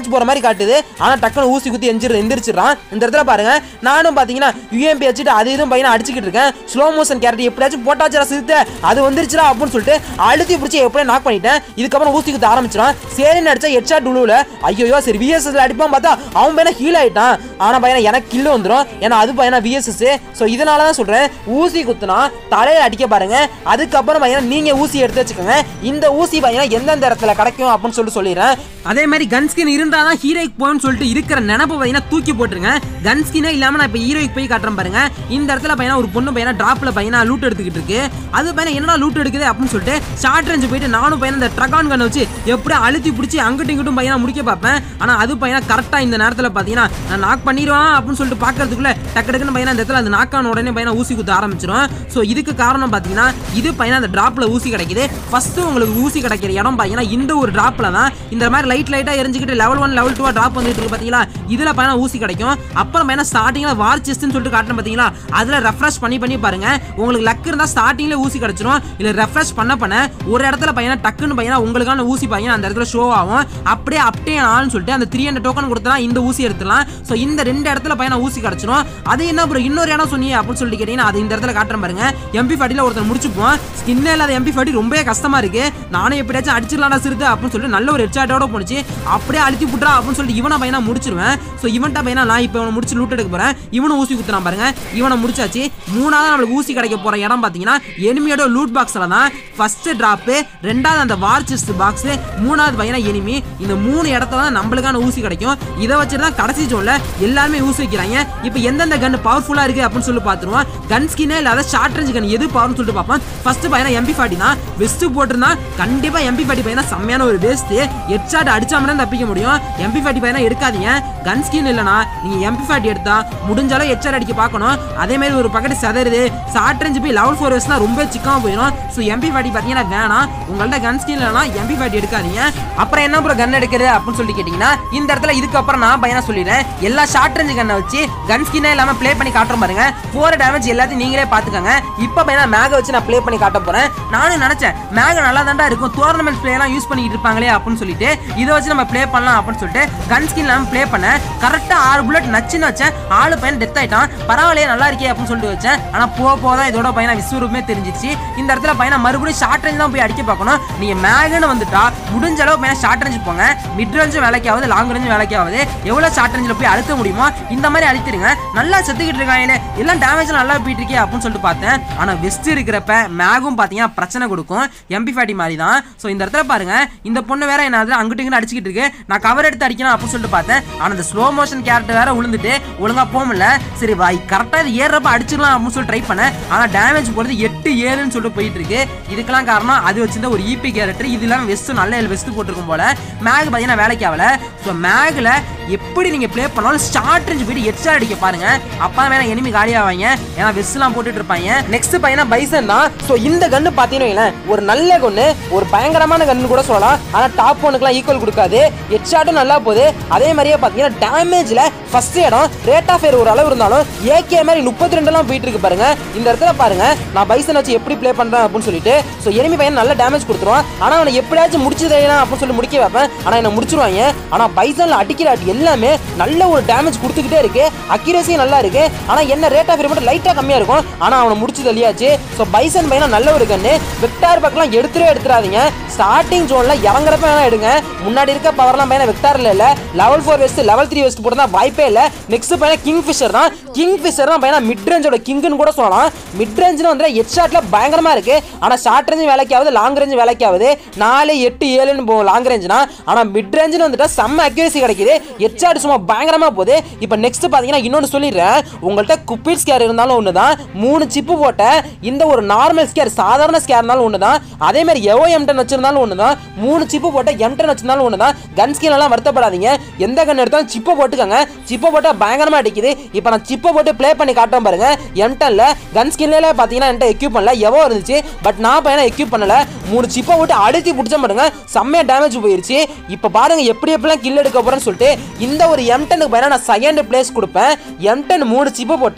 டேமேஜ் போற மாதிரி காட்டுது ஆனா டக்குனு ஊசி குத்தி எஞ்சிரு எந்திரிச்சிடறான் இந்த இடத்துல பாருங்க நானும் பாத்தீங்கன்னா யூஎம்பி வச்சுட்டு அது இதுவும் பையனை அடிச்சுக்கிட்டு இருக்கேன் ஸ்லோ மோஷன் கேரக்டர் எப்படியாச்சும் போட்டாச்சுடா சிறுத்தை அது வந்துருச்சுடா அப்படின்னு சொல்லிட்டு அழுத்தி பிடிச்சி எப்படியும் நாக் பண்ணிட்டேன் இதுக்கப்புறம் ஊசி குத்த ஆரம்பிச்சிடான் சரின்னு அடிச்சா ஹெட் ஷாட் உழுவுல ஐயோ சரி விஎஸ்எஸ்ல அடிப்பான் பார்த்தா அவன் பையனை ஹீல் ஆயிட்டான் ஆனா பையனை எனக்கு கில்லு வந்துடும் ஏன்னா அது பையனா விஎஸ்எஸ் ஸோ இதனால தான் சொல்றேன் ஊசி குத்துனா தலையில அடிக்க பாருங்க அதுக்கப்புறம் பையனா நீங்க ஊசி எடுத்து வச்சுக்கோங்க இந்த ஊசி பையனா எந்தெந்த இடத்துல கிடைக்கும் அப்படின்னு சொல்லிட்டு சொல்லிடுறேன் அதே மாதிரி கன் ஸ்கின் இருந்தால் தான் ஹீரோய்க்கு போகணும்னு சொல்லிட்டு இருக்கிற நினப்பை பார்த்தீங்கன்னா தூக்கி போட்டுருங்க கன் ஸ்கினே இல்லாமல் நான் இப்போ ஹீரோய்க்கு போய் காட்டுறேன் பாருங்க இந்த இடத்துல பையனா ஒரு பொண்ணு பையனா டிராப்பில் பையனா லூட் எடுத்துக்கிட்டு இருக்கு அது பையனா என்னடா லூட் எடுக்குது அப்படின்னு சொல்லிட்டு ஷார்ட் ரேஞ்சு போயிட்டு நானும் பையனா இந்த ட்ரகான் கண்ணை வச்சு எப்படி அழுத்தி பிடிச்சி அங்கிட்டும் இங்கிட்டும் பையனா முடிக்க பார்ப்பேன் ஆனால் அது பையனா கரெக்டாக இந்த நேரத்தில் பார்த்தீங்கன்னா நான் நாக் பண்ணிடுவான் அப்படின்னு சொல்லிட்டு பார்க்கறதுக்குள்ள டக்கு டக்குன்னு பையனா இந்த இடத்துல அந்த நாக்கான உடனே பையனா ஊசி குத்த ஆரம்பிச்சிடும் ஸோ இதுக்கு காரணம் பார்த்தீங்கன்னா இது பையனா அந்த டிராப்பில் ஊசி கிடைக்குது ஃபர்ஸ்ட் உங்களுக்கு ஊசி கிடைக்கிற இடம் பார்த்தீங்கன்னா இந்த ஒரு டிராப்பில் தான் இந்த மாதிரி லைட் லைட்டாக எரிஞ்சுக்கிட்டு level one level two drop வந்துட்டு இருக்கு பார்த்தீங்களா இதில் பையனா ஊசி கிடைக்கும் அப்புறம் பையனா ஸ்டார்டிங்கில் வார் செஸ்ட்னு சொல்லிட்டு காட்டுறேன் பார்த்தீங்களா அதில் ரெஃப்ரெஷ் பண்ணி பண்ணி பாருங்க உங்களுக்கு லக் இருந்தால் ஸ்டார்டிங்கில் ஊசி கிடைச்சிரும் இல்லை ரெஃப்ரெஷ் பண்ண பண்ண ஒரு இடத்துல பையனா டக்குன்னு பையனா உங்களுக்கான ஊசி பையன் அந்த இடத்துல ஷோ ஆகும் அப்படியே அப்டே ஆன்னு சொல்லிட்டு அந்த த்ரீ ஹண்ட்ரட் டோக்கன் கொடுத்தா இந்த ஊசி எடுத்துலாம் ஸோ இந்த ரெண்டு இடத்துல பையனா ஊசி கிடைச்சிரும் அது என்ன ப்ரோ இன்னொரு இடம் சொன்னீங்க அப்படின்னு சொல்லிட்டு கேட்டீங்கன்னா அது இந்த இடத்துல காட்டுறேன் பாருங்க எம்பி ஃபார்ட்டியில் ஒருத்தர் முடிச்சுப்போம் ஸ்கின் இல்லாத எம்பி ஃபார்ட்டி ரொம்பவே கஷ்டமா இருக்கு நானும் எப்படியாச்சும் அடிச்சிடலாம்டா சிறுத்தை அப்படின்னு சொல்லிட்டு நல்ல ஒரு ஹெட்ஷாட்டோட போனுச்சு அப்படியே அழுத்தி புட்றா அப்படின்னு சொல்லிட்டு இவனை பையனா முடிச்சிருவேன் ஸோ இவன்ட்ட பையனா நான் இப்போ இவனை முடிச்சு லூட் எடுக்க போறேன் இவனும் ஊசி குத்துறான் பாருங்க இவனை முடிச்சாச்சு மூணாவது நம்மளுக்கு ஊசி கிடைக்க போற இடம் பார்த்தீங்கன்னா எனிமியோட லூட் பாக்ஸ்ல தான் ஃபர்ஸ்ட் டிராப்பு ரெண்டாவது அந்த வார் செஸ்ட் பாக்ஸ் மூணாவது பையனா எனிமி இந்த மூணு இடத்துல தான் நம்மளுக்கான ஊசி கிடைக்கும் இதை வச்சுட்டு தான் கடைசி ஜோன்ல எல்லாருமே ஊசி வைக்கிறாங்க இப்போ எந்தெந்த கன் பவர்ஃபுல்லா இருக்கு அப்படின்னு சொல்லி பார்த்துருவோம் கன் ஸ்கின்னே இல்லாத ஷார்ட் ரேஞ்ச் கன் எது பவர்னு சொல்லிட்டு பார்ப்போம் ஃபர்ஸ்ட் பையனா எம்பி ஃபார்ட்டி தான் வெஸ்ட் போட்டிருந்தா கண்டிப்பா எம்பி ஃபார்ட்டி பையனா செம்மையான ஒரு வேஸ்ட் ஹெட் ஷாட் அடிச்சா மட்டும் தான் தப்பிக்க முடியும் எம்பி ஃபார்ட்டி பையனா எடுக்காதீங்க கன் ஸ்கின் இல்லைனா நீங்க எம்பி ஃபார்ட்டி எடுத்தா முடிஞ்சாலும் ஹெட் ஷாட் அடிக்க பார்க்கணும் அதே மாதிரி ஒரு பக்கெட் செதறுது ஷார்ட் ரேஞ்ச் போய் லெவல் ஃபோர் வயசுனா ரொம்ப சிக்காம போயிடும் ஸோ எம்பி ஃபார்ட்டி பார்த்தீங்கன்னா வேணாம் உங்கள்ட்ட கன் ஸ்கின் இல்லைனா எம்பி ஃபார்ட்டி எடுக்காதீங்க அப்புறம் என்ன ப்ரோ கன் எடுக்கிறது அப்படின்னு சொல்லி கேட்டிங்கன்னா இந்த இடத்துல இதுக்கப்புறம் நான் பையனா சொல்லிடுறேன் எல்லா ஷார்ட் ரேஞ்ச் கன்னை வச்சு கன் ஸ்கின்னே இல்லாமல் ப்ளே பண்ணி காட்டுறோம் பாருங்க ஃபோர் டேமேஜ் எல்லாத்தையும் நீங்களே பார்த்துக்கோங்க இப்போ பையனா மேக வச்சு நான் ப்ளே பண்ணி காட்ட போறேன் நானும் நினைச்சேன் மேக நல்லா தாண்டா இருக்கும் டோர்னமெண்ட் பிளேலாம் யூஸ் பண்ணிட்டு இருப்பாங்களே அப்படின்னு சொல்லிட்டு இதை வச்சு நம்ம ப்ளே பண்ணலாம் அப்படின்னு சொல்லிட்டு கன் ஸ்கின் இல்லாமல் ப்ளே பண்ணேன் கரெக்டாக ஆறு புல்லட் நச்சுன்னு வச்சேன் ஆளு பையன் டெத் ஆயிட்டான் பரவாயில்லையே நல்லா இருக்கே அப்படின்னு சொல்லிட்டு வச்சேன் ஆனால் போக போக தான் இதோட பையனா விஸ்வரூபமே தெரிஞ்சிச்சு இந்த இடத்துல பையனா மறுபடியும் ஷார்ட் ரேஞ்ச் தான் போய் அடிக்க பார்க்கணும் நீங்க மேகன்னு வந்துட்டா முடிஞ்ச அளவு பையனா ஷார்ட் ரேஞ்ச் போங்க மிட் ரேஞ்சும் வேலைக்கு ஆகுது லாங் ரேஞ்சும் வேலைக்கு ஆகுது எவ்வளோ ஷார்ட் ரேஞ்சில் போய் அழுத்த முடியுமோ இந்த மாதிரி அழுத்திருங்க நல்லா செத்துக்கிட்டு இருக்காங்களே எல்லாம் டேமேஜ் நல்லா போயிட்டு இருக்கே அப்படின்னு சொல்லிட்டு பார்த்தேன் ஆனால் வெஸ்ட் இருக்கிறப்ப மேகும் பார்த்தீங்கன்னா பிரச்சனை கொடுக்கும் எம்பி ஃபார்ட்டி மாதிரி தான் ஸோ இந்த இடத்துல பாருங்க இந்த பொண்ணு வேற என்ன அதில் அங்கிட்டு இங்கிட்டு அடிச்சுக்கிட்டு இருக்கு நான் கவர் எடுத்து அடிக்கணும் அப்படின்னு சொல்லிட்டு பார்த்தேன் ஆனால் இந்த ஸ்லோ மோஷன் கேரக்டர் வேற விழுந்துட்டு ஒழுங்கா போக முடியல சரி வாய் கரெக்டாக இது ஏறுறப்ப அடிச்சிடலாம் அப்படின்னு சொல்லி ட்ரை பண்ணேன் ஆனால் டேமேஜ் போகிறது எட்டு ஏழுன்னு சொல்லிட்டு போயிட்டு இருக்கு இதுக்கெல்லாம் காரணம் அது வச்சிருந்த ஒரு இபி கேரக்டர் இது இல்லாமல் வெஸ்ட் நல்ல வெஸ்ட் போட்டிருக்கும் போல மேக் பார்த்தீங்கன்னா வேலைக்கு ஆகல ஸோ மேக்ல எப்படி நீங்க ப்ளே பண்ணாலும் ஷார்ட் ரேஞ்ச் போயிட்டு எக்ஸ்ட்ரா அடிக்க பாருங்க அப்பா வேணா எனிமி காலியாவாங்க ஏன்னா வெஸ்ட்லாம் போட்டுட்டு இருப்பாங்க நெக்ஸ்ட் பையனா பைசன் தான் ஸோ இந்த கன்னு பார்த்தீங்கன்னா வைங்களேன், ஒரு நல்ல கன்னு ஒரு பயங்கரமான கன்னு கூட சொல்லலாம் ஆனால் டாப் ஒனுக்குலாம் ஈக்குவல் கொடுக்காது ஹெட்ஷாட்டும் நல்லா போகுது அதே மாதிரியே பார்த்தீங்கன்னா டேமேஜில் ஃபர்ஸ்ட் இடம் ரேட் ஆஃப் ஃபேர் ஒரு அளவு இருந்தாலும் ஏகே மாதிரி முப்பத்தி ரெண்டுலாம் போயிட்டு இருக்கு பாருங்க இந்த இடத்துல பாருங்க நான் பைசன் வச்சு எப்படி ப்ளே பண்றேன் அப்படின்னு சொல்லிட்டு ஸோ எனிமி பையன் நல்ல டேமேஜ் கொடுத்துருவான் ஆனால் அவனை எப்படியாச்சும் முடிச்சு தெரியலாம் அப்படின்னு சொல்லி முடிக்க வைப்பேன் ஆனால் என்ன முடிச்சிருவாங்க ஆனால் பைசன்ல அடிக்கிற அடி எல்லாமே நல்ல ஒரு டேமேஜ் கொடுத்துக்கிட்டே இருக்கு அக்யூரேசி நல்லா இருக்கு ஆனால் என்ன ரேட் ஆஃப் ஃபேர் மட்டும் லைட்டாக கம்மியாக இருக்கும் ஆனால் அவனை முடிச்சு தெளியாச்சு ஸோ பைசன் பையனா நல்ல ஒரு கண்ணு வெக்டார் பக்கெல்லாம் எடுத்துவே எடுத்துறாதீங்க ஸ்டார்டிங் ஜோன்ல இறங்குறப்ப வேணா எடுங்க முன்னாடி இருக்க பவர்லாம் பையனா வெக்டார்ல இல்ல level four vest level three vest போட்டு வாய்ப்பே இல்ல நெக்ஸ்ட் பையனா கிங் ஃபிஷர் தான் கிங் ஃபிஷர் தான் பையனா மிட் ரேஞ்சோட கிங்னு கூட சொல்லலாம் மிட் ரேஞ்சில் வந்து ஹெட் ஷாட்ல பயங்கரமா இருக்கு ஆனா ஷார்ட் ரேஞ்ச் வேலைக்கு ஆகுது லாங் ரேஞ்ச் வேலைக்கு ஆகுது நாலு எட்டு ஏழுன்னு போகும் லாங் ரேஞ்ச்னா ஆனா மிட் ரேஞ்சுன்னு வந்துட்டா செம்ம அக்யூரேசி கிடைக்குது ஹெட் ஷாட் சும்மா பயங்கரமா போகுது இப்போ நெக்ஸ்ட் பாத்தீங்கன்னா இன்னொன்று சொல்லிடுறேன் உங்கள்கிட்ட குப்பிட் ஸ்கேர் இருந்தாலும் ஒன்று தான் மூணு சிப்பு போட்ட இந்த ஒரு நார்மல் ஸ்கேர் சாதாரண ஸ்கேர் இருந்தாலும் ஒன்று தான் அதே மாதிரி எவோ எம்டன் வச்சிருந்தாலும் ஒன்று தான் மூணு சிப்பு போட்ட எம்டன் வச்சிருந்தாலும் ஒன்று தான் கன் ஸ்கின் எல்லாம் வருத்தப்படாதீங்க எந்த கன் எடுத்தாலும் சிப்பை போட்டுக்கோங்க சிப்பை போட்டால் பயங்கரமா அடிக்குது இப்போ நான் சிப்பை போட்டு ப்ளே பண்ணி காட்டுறேன் பாருங்க எம்டன்ல கன் ஸ்கின்ல பார்த்தீங்கன்னா என்கிட்ட எக்யூப் பண்ணல எவோ இருந்துச்சு பட் நான் பையனை எக்யூப் பண்ணல மூணு சிப்பை போட்டு அழுத்தி பிடிச்ச பாருங்க செம்மையா டேமேஜ் போயிருச்சு இப்போ பாருங்க எப்படி எப்படிலாம் கில் எடுக்க போறேன்னு சொல்லிட்டு இந்த ஒரு எம்டனுக்கு பையனா நான் செகண்ட் பிளேஸ் கொடுப்பேன் எம்டன் மூணு சிப்பை போட்டா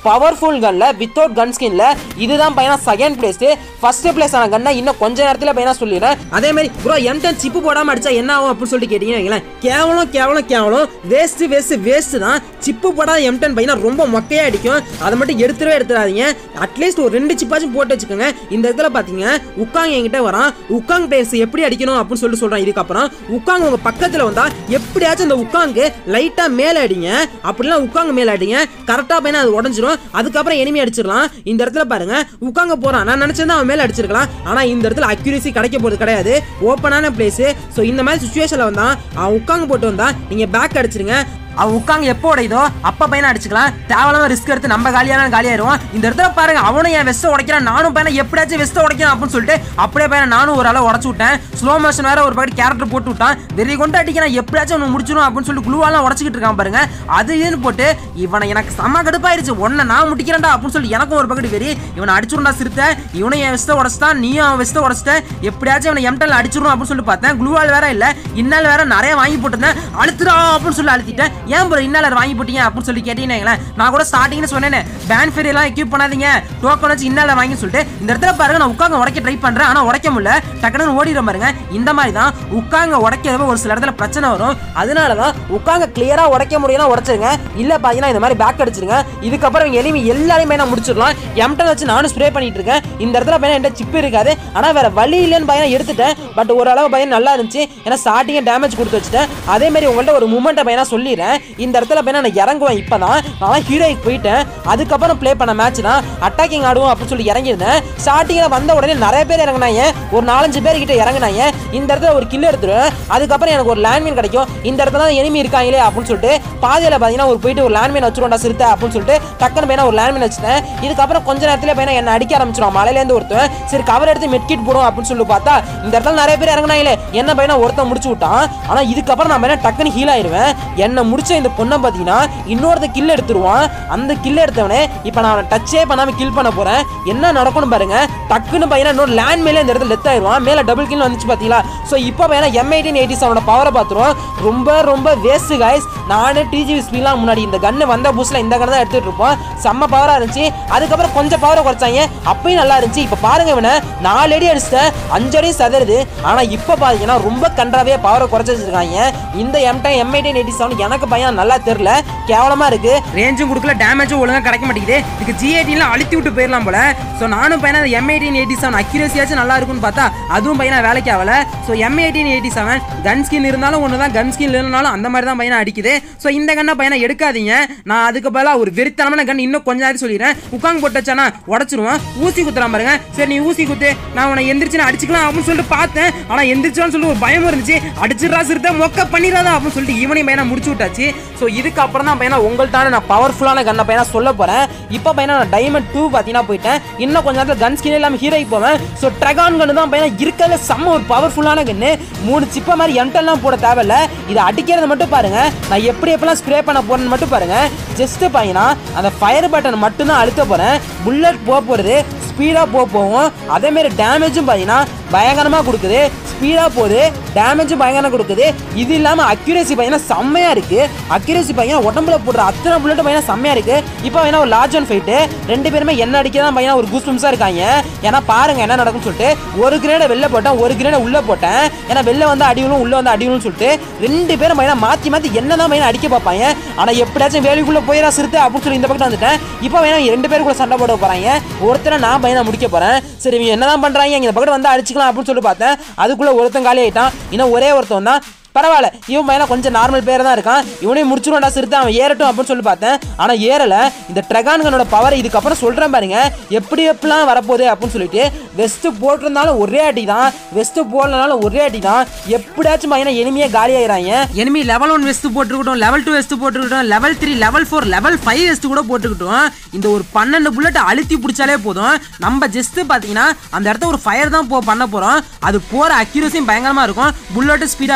பவர்ஃபுல் கன்ல வித்தவுட் கன் ஸ்கின்ல இதுதான் பையனா செகண்ட் பிளேஸ் ஃபர்ஸ்ட் பிளேஸ் ஆன கன்னை இன்னும் கொஞ்ச நேரத்துல பையனா சொல்லிடுறேன் அதே மாதிரி ப்ரோ எம் டென் சிப்பு போடாம அடிச்சா என்ன ஆகும் அப்படின்னு சொல்லிட்டு கேட்டீங்கன்னா வைங்களேன், கேவலம் கேவலம் கேவலம் வேஸ்ட் வேஸ்ட் வேஸ்ட் தான் சிப்பு போடாத எம் டென் பையனா ரொம்ப மொக்கையா அடிக்கும் அதை மட்டும் எடுத்துடவே எடுத்துடாதீங்க அட்லீஸ்ட் ஒரு ரெண்டு சிப்பாச்சும் போட்டு வச்சுக்கோங்க இந்த இடத்துல பாத்தீங்க உக்காங் என்கிட்ட வரான் உக்காங் பிளேயர்ஸ் எப்படி அடிக்கணும் அப்படின்னு சொல்லிட்டு சொல்றான் இதுக்கப்புறம் உக்காங் உங்க பக்கத்துல வந்தா எப்படியாச்சும் அந்த உக்காங்கு லைட்டா மேல அடிங்க அப்படிலாம் உக்காங்க மேல அடிங்க கரெக்டா பையனா அது உடஞ்சிரும் அதுக்கப்புறம் எனிமி அடிச்சிடலாம் இந்த இடத்துல பாருங்க உக்காங்க போறான் நான் நினைச்சிருந்தா அவன் மேல அடிச்சிருக்கலாம் ஆனா இந்த இடத்துல அக்யூரசி கிடைக்க போறது கிடையாது ஓப்பனான பிளேஸ் ஸோ இந்த மாதிரி சுச்சுவேஷன்ல வந்தா அவன் உட்காங்க போட்டு வந்தா நீங்க பேக் அடிச்சிருங்க அவன் உட்காங்க எப்போ உடையுதோ அப்ப பையனை அடிச்சுக்கலாம் தேவையில்லாம ரிஸ்க் எடுத்து நம்ம காலியான காலியாயிருவோம் இந்த இடத்துல பாருங்க அவனும் என் வெஸ்ட்டை உடைக்கிறான் நானும் பையனை எப்படியாச்சும் வெஸ்ட்டை உடைக்கிறான் அப்படின்னு சொல்லிட்டு அப்படியே பையனை நானும் ஒரு அளவு உடச்சு விட்டேன் ஸ்லோ மோஷன் வேற ஒரு பாக்கெட் கேரக்டர் போட்டு விட்டான் வெறி கொண்டு அடிக்கிறான் எப்படியாச்சும் அவனை முடிச்சிடும் அப்படின்னு சொல்லி குழுவாலாம் உடச்சிக்கிட்டு இருக்கான் பாருங்க அது இதுன்னு போட்டு இவனை எனக்கு செம்ம கடுப்பாயிருச்சு ஒன்ன நான் முடிக்கிறேன்டா அப்படின்னு சொல்லி எனக்கும் ஒரு பக்கெட் வெறி இவனை அடிச்சிருந்தா சிறுத்தை இவனும் என் வெஸ்ட்டை உடச்சிட்டான் நீயும் அவன் வெஸ்ட்டை உடச்சிட்ட எப்படியாச்சும் இவனை எம்டல் அடிச்சிடும் அப்படின்னு சொல்லி பார்த்தேன் குளுவால் வேற இல்ல இன்னால் வேற நிறைய வாங்கி போட்டிருந்தேன் அழுத்துறா அப்படின்னு சொல்லி அழுத்திட்டேன் ஏன் ப்ரோ இன்னாலர் வாங்கி போட்டீங்க அப்படின்னு சொல்லி கேட்டீங்கன்னா நான் கூட ஸ்டார்டிங்னு சொன்னேன் பேன் ஃபெரி எல்லாம் எக்யூப் பண்ணாதீங்க டோக்கன் வச்சு இன்னாலர் வாங்கி சொல்லிட்டு இந்த இடத்துல பாருங்க நான் உட்காங்க உடைக்க ட்ரை பண்றேன் ஆனா உடைக்க முடியல டக்குனு ஓடிடுற பாருங்க இந்த மாதிரி தான் உட்காங்க உடைக்கிறப்ப ஒரு சில இடத்துல பிரச்சனை வரும் அதனால தான் உட்காங்க கிளியரா உடைக்க முடியும்னா உடைச்சிருங்க இல்ல பாத்தீங்கன்னா இந்த மாதிரி பேக் அடிச்சிருங்க இதுக்கப்புறம் இவங்க எலிமி எல்லாரையுமே நான் முடிச்சிடலாம் எம்டன் வச்சு நானும் ஸ்ப்ரே பண்ணிட்டு இருக்கேன் இந்த இடத்துல பையன் என்கிட்ட சிப் இருக்காது ஆனா வேற வழி இல்லைன்னு பையன் எடுத்துட்டேன் பட் ஓரளவு பையன் நல்லா இருந்துச்சு ஏன்னா ஸ்டார்டிங்கே டேமேஜ் கொடுத்து வச்சுட்டேன் அதே மாதிரி உங்கள்ட்ட ஒரு மூமெண்ட்டை பையனா சொல்லிடுறேன் இந்த இடத்துல பையனா நான் இறங்குவேன் இப்பதான் நான் ஹீரோய்க்கு போயிட்டேன் அதுக்கப்புறம் ப்ளே பண்ண மேட்ச் தான் அட்டாக்கிங் ஆடுவோம் அப்படின்னு சொல்லி இறங்கியிருந்தேன் ஸ்டார்டிங்கில் வந்த உடனே நிறைய பேர் இறங்குனாங்க ஒரு நாலஞ்சு பேர் கிட்ட இறங்குனாங்க இந்த இடத்துல ஒரு கில் எடுத்துருவேன் அதுக்கப்புறம் எனக்கு ஒரு லேண்ட்மீன் கிடைக்கும் இந்த இடத்துல தான் எனிமி இருக்காங்களே அப்படின்னு சொல்லிட்டு பாதியில் பார்த்தீங்கன்னா ஒரு போயிட்டு ஒரு லேண்ட்மீன் வச்சிருவோம்டா சிறுத்தை அப்படின்னு சொல்லிட்டு டக்குன்னு பையனா ஒரு லேண்ட்மீன் வச்சுட்டேன் இதுக்கப்புறம் கொஞ்ச நேரத்தில் பையனா என்ன அடிக்க ஆரம்பிச்சிடும் மலையிலேருந்து ஒருத்தன் சரி கவர் எடுத்து மெட்கிட் போடும் அப்படின்னு சொல்லி பார்த்தா இந்த இடத்துல நிறைய பேர் இறங்குனாங்களே என்ன பையனா ஒருத்தன் முடிச்சு விட்டான் ஆனால் இதுக்கப்புறம் நான் பையனா டக்குன்னு ஹீல் ஆயிருவேன் என்ன முடிச்ச இந்த பொண்ணை பார்த்தீங்கன்னா இன்னொருத்த கில் எடுத்துருவான் அந்த கில் எடுத்தவனே இப்போ நான் அவனை டச்சே பண்ணாமல் கில் பண்ண போறேன் என்ன நடக்கும்னு பாருங்க டக்குன்னு பையனா இன்னொரு லேண்ட் மேலே இந்த இடத்துல லெத் ஆயிடுவான் மேலே டபுள் கில் வந்துச்சு பார்த்தீங்களா ஸோ இப்போ பையனா எம் எயிட்டீன் எயிட்டி செவனோட பவரை பார்த்துருவோம் ரொம்ப ரொம்ப வேஸ்ட் காய்ஸ் நானே டிஜிவி ஸ்பீட்லாம் முன்னாடி இந்த கன்று வந்த புதுசில் இந்த கன்று தான் எடுத்துட்டு இருப்போம் செம்ம பவராக இருந்துச்சு அதுக்கப்புறம் கொஞ்சம் பவரை குறைச்சாங்க அப்பயும் நல்லா இருந்துச்சு இப்போ பாருங்க இவனை நாலு அடி அடிச்சிட்டேன் அஞ்சு அடி சதறுது ஆனால் இப்போ பார்த்தீங்கன்னா ரொம்ப கன்றாவே பவரை குறைச்சி வச்சிருக்காங்க இந்த M ten M eighteen eighty seven எனக்கு பையன் நல்லா தெரில கேவலமாக இருக்கு ரேஞ்சும் கொடுக்கல டேமேஜும் ஒழுங்காக கிடைக்க மாட்டேங்குது இதுக்கு ஜி எயிட்டீன்லாம் அழுத்தி விட்டு போயிடலாம் போல ஸோ நானும் பையனா எம் எயிட்டீன் எயிட்டி செவன் அக்யூரேசியாச்சும் நல்லா இருக்கும்னு பார்த்தா அதுவும் பையனா வேலைக்கு ஆகல so M eighteen eighty seven gun skin இருந்தாலும் ஒன்று தான் கன் ஸ்கின் இல்லைனாலும் அந்த மாதிரி தான் பையனா அடிக்குது ஸோ இந்த கண்ணை பையனை எடுக்காதீங்க நான் அதுக்கு பதிலாக ஒரு வெறித்தனமான கன் இன்னும் கொஞ்ச நேரம் சொல்லிடுறேன் உட்காந்து போட்டு வச்சானா உடச்சிருவான் ஊசி குத்துறான் பாருங்க சரி நீ ஊசி குத்து நான் உன்னை எந்திரிச்சு நான் அடிச்சுக்கலாம் அப்படின்னு சொல்லிட்டு பார்த்தேன் ஆனால் எந்திரிச்சான்னு சொல்லி ஒரு பயம் இருந்துச்சு அடிச்சிடறா சிறுத்தை மொக்க பண்ணிடாதா அப்படின்னு சொல்லிட்டு ஈவனையும் பையனை முடிச்சு விட்டாச்சு ஸோ இதுக்கப்புறம் தான் பையனா உங்கள்கிட்ட நான் பவர்ஃபுல்லான கண்ணை பையனா சொல்ல போகிறேன் இப்போ பையனா நான் டைமண்ட் டூ பார்த்தீங்கன்னா போயிட்டேன் இன்னும் கொஞ்ச நேரத்தில் கன் ஸ்கின் இல்லாமல் ஹீரோய்க்கு போவேன் ஸோ ட்ரகான் கன்னு தான் பையனா இருக்கிறதுல செம்ம ஒரு பவர்ஃபுல்லான கன்னு மூணு சிப்பை மாதிரி எம்டெல்லாம் போட தேவையில்ல இதை அடிக்கிறது மட்டும் பாருங்க நான் எப்படி எப்பெல்லாம் ஸ்ப்ரே பண்ண போறேன்னு மட்டும் பாருங்க ஜஸ்ட் பையனா அந்த ஃபயர் பட்டன் மட்டும் தான் அழுத்த போறேன் புல்லட் போக போறது ஸ்பீடாக போக போகும் அதேமாரி டேமேஜும் பார்த்தீங்கன்னா பயங்கரமாக கொடுக்குது ஸ்பீடாக போகுது டேமேஜும் பயங்கரமாக கொடுக்குது இது இல்லாமல் அக்யூரேசி பார்த்தீங்கன்னா செம்மையாக இருக்குது அக்யூரேசி பார்த்தீங்கன்னா உடம்புல போடுற அத்தனை புல்லட் பார்த்தீங்கன்னா செம்மையாக இருக்குது இப்போ வேணா ஒரு லார்ஜ் ஒன் ஃபைட்டு ரெண்டு பேருமே என்ன அடிக்க தான் பார்த்தீங்கன்னா ஒரு கூஸ்பம்ஸாக இருக்காங்க ஏன்னா பாருங்க என்ன நடக்கும்னு சொல்லிட்டு ஒரு கிரேடை வெளில போட்டேன் ஒரு கிரேடை உள்ளே போட்டேன் ஏன்னா வெளில வந்து அடிவிலும் உள்ளே வந்து அடிவிலும் சொல்லிட்டு ரெண்டு பேரும் பார்த்தீங்கன்னா மாற்றி மாற்றி என்ன தான் பார்த்தீங்கன்னா அடிக்க பார்ப்பாங்க ஆனால் எப்படியாச்சும் வேலைக்குள்ளே போயிடா சிறுத்தை அப்படின்னு சொல்லி இந்த பக்கம் வந்துட்டேன் இப்போ வேணா ரெண்டு பேரும் கூட சண்டை போட போகிறாங்க ஒருத்தரை நான் பையனை முடிக்க போகிறேன் சரி இவங்க என்னதான் பண்ணுறாங்க இந்த பக்கம் வந்து அடிச்சுக்கலாம் அப்படின்னு சொல்லி பார்த்தேன் அதுக்குள்ளே ஒருத்தன் காலி ஆயிட்டான் இன்னும் ஒரே ஒருத்தன் தான் பரவாயில்ல இவன் பையனா கொஞ்சம் நார்மல் பேர் தான் இருக்கான் இவனையும் முடிச்சிருவான்டா சிறுத்தை அவன் ஏறட்டும் அப்படின்னு சொல்லி பார்த்தேன் ஆனால் ஏறல இந்த ட்ரெகான்கனோட பவர் இதுக்கப்புறம் சொல்கிறேன் பாருங்க எப்படி எப்படிலாம் வரப்போகுது அப்படின்னு சொல்லிட்டு வெஸ்ட்டு போட்டிருந்தாலும் ஒரே அடி தான் வெஸ்ட்டு போடலனாலும் ஒரே அடி தான் எப்படியாச்சும் பையனா எனிமையே காலி ஆயிராங்க எனிமி லெவல் ஒன் வெஸ்ட் போட்டுருக்கட்டும் லெவல் டூ வெஸ்ட் போட்டுருக்கட்டும் level three level four level five vest கூட போட்டுக்கிட்டோம் இந்த ஒரு பன்னெண்டு புல்லட் அழுத்தி பிடிச்சாலே போதும் நம்ம ஜஸ்ட் பார்த்தீங்கன்னா அந்த இடத்த ஒரு ஃபயர் தான் போ பண்ண போகிறோம் அது போகிற அக்யூரஸியும் பயங்கரமாக இருக்கும் புல்லட்டு ஸ்பீடாக இருக்கும்